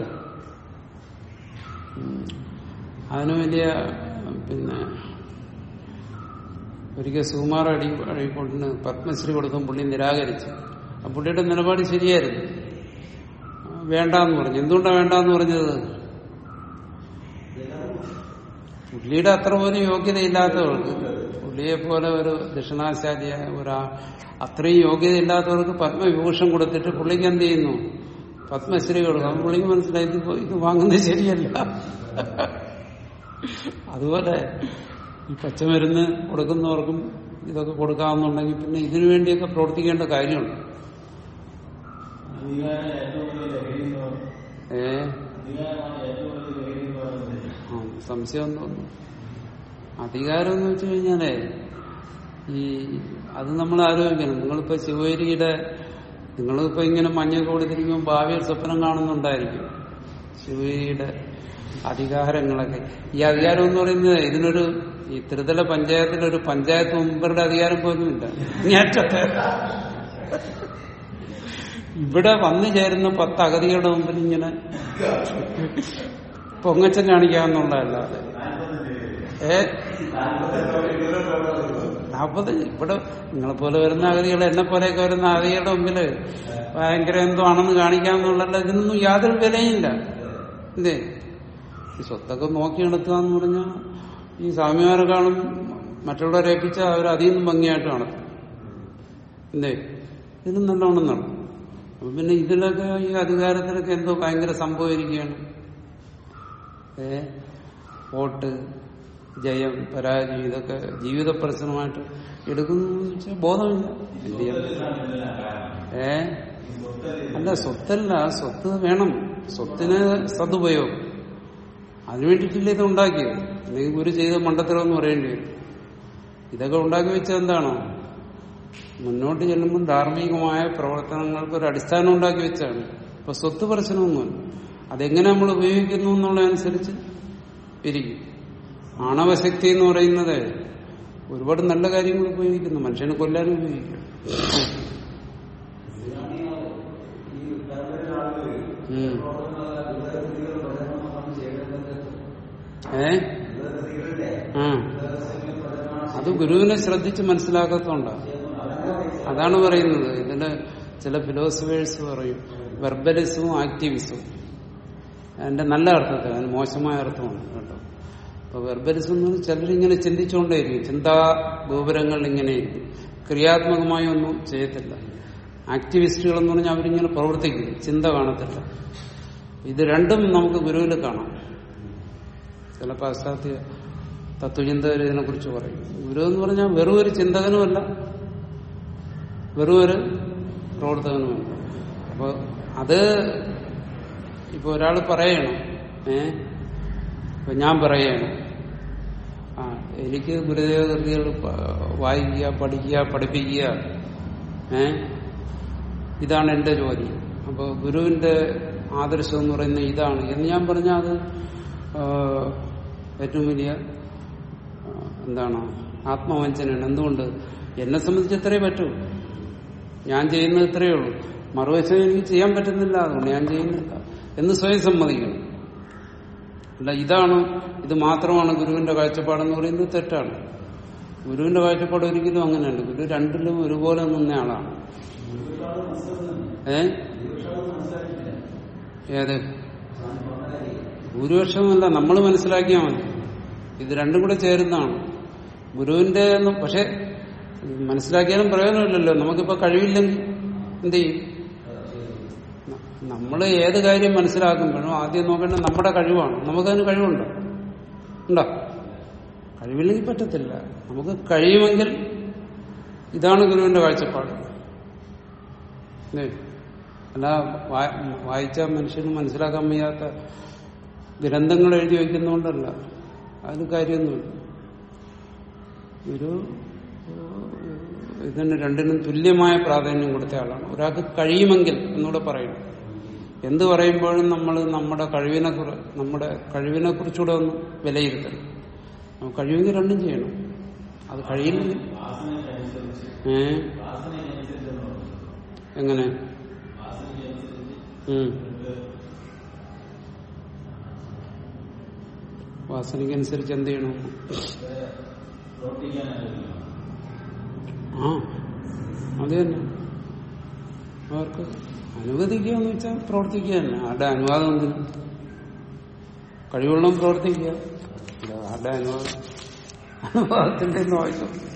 ഉം. അതിന് വലിയ പിന്നെ ഒരിക്കൽ സുകുമാർ അടി അഴീക്കോട്ടിന് പത്മശ്രീ കൊടുക്കും പുള്ളി നിരാകരിച്ചു ആ പുള്ളിയുടെ നിലപാട് ശരിയായിരുന്നു ആ, വേണ്ടാന്ന് പറഞ്ഞു എന്തുകൊണ്ടാണ് വേണ്ടാന്ന് പറഞ്ഞത് പുള്ളിയുടെ അത്ര പോലും യോഗ്യതയില്ലാത്തവർക്ക് പുള്ളിയെ പോലെ ഒരു ദക്ഷിണാശാലിയ ഒരാ അത്രയും യോഗ്യതയില്ലാത്തവർക്ക് പത്മവിഭൂഷൺ കൊടുത്തിട്ട് പുള്ളിക്ക് എന്ത് ചെയ്യുന്നു പത്മശ്രീ കൊടുക്കും അപ്പൊ പുള്ളിക്ക് മനസ്സിലായി ഇത് ഇത് വാങ്ങുന്നത് ശരിയല്ല അതുപോലെ ഈ പച്ചമരുന്ന് കൊടുക്കുന്നവർക്കും ഇതൊക്കെ കൊടുക്കാമെന്നുണ്ടെങ്കിൽ പിന്നെ ഇതിനു വേണ്ടിയൊക്കെ പ്രവർത്തിക്കേണ്ട കാര്യമുണ്ട് അധികാരം ഏറ്റവും വലിയ ലഹരി എന്ന് പറയുന്നത് ഏ അധികാരമാണ് ഏറ്റവും വലിയ ലഹരി എന്ന് പറയുന്നത് ആ സംശയം തോന്നുന്നു അധികാരം എന്ന് വെച്ച് കഴിഞ്ഞാലേ ഈ അത് നമ്മൾ ആലോചിക്കണം നിങ്ങളിപ്പോ ശിവഗിരിയുടെ നിങ്ങളിപ്പോ ഇങ്ങനെ മഞ്ഞ കൊടുത്തിരിക്കുമ്പോൾ ഭാവിയിൽ സ്വപ്നം കാണുന്നുണ്ടായിരിക്കും ശിവഗിരിയുടെ അധികാരങ്ങളൊക്കെ ഈ അധികാരം എന്ന് പറയുന്നത് ഇതിനൊരു ഈ ത്രിതല പഞ്ചായത്തിലൊരു പഞ്ചായത്ത് മെമ്പറുടെ അധികാരം പോലും ഇല്ല ഇങ്ങേറ്റത്തെ ഇവിടെ വന്നു ചേരുന്ന പത്ത് അഗതികളുടെ മുമ്പിൽ ഇങ്ങനെ പൊങ്ങച്ചം കാണിക്കാവുന്നുള്ളതല്ലാതെ ഏ നാൽപ്പത് ഇവിടെ നിങ്ങളെ പോലെ വരുന്ന അഗതികൾ എന്നെ പോലെയൊക്കെ വരുന്ന അഗതികളുടെ മുമ്പില് ഭയങ്കര എന്തോ ആണെന്ന് കാണിക്കാമെന്നുള്ളതല്ല ഇതിനൊന്നും യാതൊരു വിലയില്ല എന്തേ ഈ സ്വത്തൊക്കെ നോക്കി നടത്തുക എന്ന് പറഞ്ഞാൽ ഈ സ്വാമിമാരെക്കാളും മറ്റുള്ളവരെ ഏൽപ്പിച്ച അവർ അതിൽ ഭംഗിയായിട്ട് നടത്തും എന്തേ ഇതിനും നല്ലോണം നടക്കും അപ്പൊ പിന്നെ ഇതിലൊക്കെ ഈ അധികാരത്തിലൊക്കെ എന്തോ ഭയങ്കര സംഭവിക്കുകയാണ് ഏ വോട്ട് ജയം പരാജയം ഇതൊക്കെ ജീവിത പ്രശ്നമായിട്ട് എടുക്കുന്നു വെച്ചാൽ ബോധമില്ല എന്ത് ചെയ്യാൻ ഏ അല്ല സ്വത്തല്ല സ്വത്ത് വേണം സ്വത്തിന് സതുപയോഗം അതിനുവേണ്ടിയിട്ടില്ല ഇത് ഉണ്ടാക്കിയത് അല്ലെങ്കിൽ ഗുരു ചെയ്ത മണ്ടത്തരമെന്ന് പറയേണ്ടി വരും ഇതൊക്കെ ഉണ്ടാക്കി വെച്ചത് എന്താണോ മുന്നോട്ട് ചെല്ലുമ്പോൾ ധാർമ്മികമായ പ്രവർത്തനങ്ങൾക്ക് ഒരു അടിസ്ഥാനം ഉണ്ടാക്കി വെച്ചാണ് ഇപ്പൊ സ്വത്ത് പ്രശ്നമൊന്നുമല്ല അതെങ്ങനെ നമ്മൾ ഉപയോഗിക്കുന്നു എന്നുള്ളതനുസരിച്ച് ഇരിക്കും ആണവശക്തി എന്ന് പറയുന്നത് ഒരുപാട് നല്ല കാര്യങ്ങൾ ഉപയോഗിക്കുന്നു മനുഷ്യനെ കൊല്ലാനും ഉപയോഗിക്കും ഉം. ഏ ആ അത് ഗുരുവിനെ ശ്രദ്ധിച്ച് മനസ്സിലാക്കത്തോണ്ടാണ് അതാണ് പറയുന്നത് ഇതിന്റെ ചില ഫിലോസഫേഴ്സ് പറയും വെർബലിസവും ആക്ടിവിസവും അതിന്റെ നല്ല അർത്ഥത്തിൽ അതിന് മോശമായ അർത്ഥമാണ് കേട്ടോ അപ്പൊ വെർബലിസം എന്ന് പറഞ്ഞാൽ ചിലരിങ്ങനെ ചിന്തിച്ചുകൊണ്ടേയിരിക്കും ചിന്താ ഗോപുരങ്ങൾ ഇങ്ങനെ ഇരിക്കും ക്രിയാത്മകമായി ഒന്നും ചെയ്യത്തില്ല ആക്ടിവിസ്റ്റുകൾ എന്ന് പറഞ്ഞാൽ അവരിങ്ങനെ പ്രവർത്തിക്കും ചിന്ത കാണത്തില്ല ഇത് രണ്ടും നമുക്ക് ഗുരുവിൽ കാണാം ചില പാശ്ചാത്യ തത്വചിന്തകർ ഇതിനെക്കുറിച്ച് പറയും ഗുരു എന്ന് പറഞ്ഞാൽ വെറും ഒരു ചിന്തകനുമല്ല വെറും ഒരു പ്രവർത്തകനുമല്ല അപ്പൊ അത് ഇപ്പൊ ഒരാൾ പറയണം ഏ ഇപ്പൊ ഞാൻ പറയണം ആ എനിക്ക് ഗുരുദേവ കൃതികൾ പ- വായിക്കുക പഠിക്കുക പഠിപ്പിക്കുക ഏ ഇതാണ് എന്റെ ജോലി അപ്പോൾ ഗുരുവിന്റെ ആദർശം എന്ന് പറയുന്നത് ഇതാണ് എന്ന് ഞാൻ പറഞ്ഞാൽ അത് ആ, ഏറ്റവും വലിയ ആ, എന്താണ് ആത്മവഞ്ചനയാണ് എന്തുകൊണ്ട് എന്നെ സംബന്ധിച്ച് ഇത്രയേ പറ്റൂ ഞാൻ ചെയ്യുന്നത് ഇത്രയേ ഉള്ളൂ മറുവശം എനിക്ക് ചെയ്യാൻ പറ്റുന്നില്ല അതുകൊണ്ട് ഞാൻ ചെയ്യുന്നില്ല എന്ന് സ്വയം സമ്മതിക്കണം അല്ല ഇതാണ് ഇത് മാത്രമാണ് ഗുരുവിന്റെ കാഴ്ചപ്പാടെന്ന് പറയുന്നത് തെറ്റാണ് ഗുരുവിന്റെ കാഴ്ചപ്പാട് ഒരിക്കലും അങ്ങനെയല്ല ഗുരു രണ്ടിലും ഒരുപോലെ നിന്ന ആളാണ് ഏ ഏത് ഭൂരിപക്ഷമല്ല നമ്മൾ മനസ്സിലാക്കിയാൽ മതി ഇത് രണ്ടും കൂടെ ചേരുന്നതാണ് ഗുരുവിന്റെ ഒന്നും- പക്ഷെ മനസ്സിലാക്കിയാലും പ്രയോജനമില്ലല്ലോ നമുക്കിപ്പോ കഴിവില്ലെങ്കിൽ എന്ത് ചെയ്യും നമ്മൾ ഏത് കാര്യം മനസ്സിലാക്കുമ്പോഴും ആദ്യം നോക്കേണ്ടത് നമ്മുടെ കഴിവാണ് നമുക്കതിന് കഴിവുണ്ടോ ഉണ്ടോ കഴിവില്ലെങ്കിൽ പറ്റത്തില്ല നമുക്ക് കഴിയുമെങ്കിൽ ഇതാണ് ഗുരുവിന്റെ കാഴ്ചപ്പാട് ഇല്ലേ? അല്ല വാ- വായിച്ച മനുഷ്യന് മനസ്സിലാക്കാൻ വയ്യാത്ത ഗ്രന്ഥങ്ങൾ എഴുതി വയ്ക്കുന്നതുകൊണ്ടല്ല അതിന് കാര്യമൊന്നുമില്ല ഒരു ഇതിന് രണ്ടിനും തുല്യമായ പ്രാധാന്യം കൊടുത്ത ആളാണ് ഒരാൾക്ക് കഴിയുമെങ്കിൽ എന്നൂടെ പറയണം എന്ത് പറയുമ്പോഴും നമ്മൾ നമ്മുടെ കഴിവിനെ കുറി നമ്മുടെ കഴിവിനെ കുറിച്ചുകൂടെ ഒന്ന് വിലയിരുത്തണം നമുക്ക് കഴിയുമെങ്കിൽ രണ്ടും ചെയ്യണം അത് കഴിയില്ലെങ്കിൽ വാസനയ്ക്കനുസരിച്ച് ഏ വാസനയ്ക്കനുസരിച്ച് എന്ന് പറഞ്ഞു എങ്ങനെ വാസനയ്ക്കനുസരിച്ച് ഉം. വാസനയ്ക്കനുസരിച്ച് എന്ത് ചെയ്യണം പ്രവർത്തിക്കാനായിരുന്നു ആ അത് തന്നെ അവർക്ക് അനുവദിക്കുക എന്ന് വെച്ചാൽ പ്രവർത്തിക്കുക തന്നെ ആരുടെ അനുവാദം എന്തിനും കഴിവുള്ള പ്രവർത്തിക്കുക ഇത് ആരുടെ അനുവാദം അനുവാദത്തിന്റെ ഒന്നും ആവശ്യം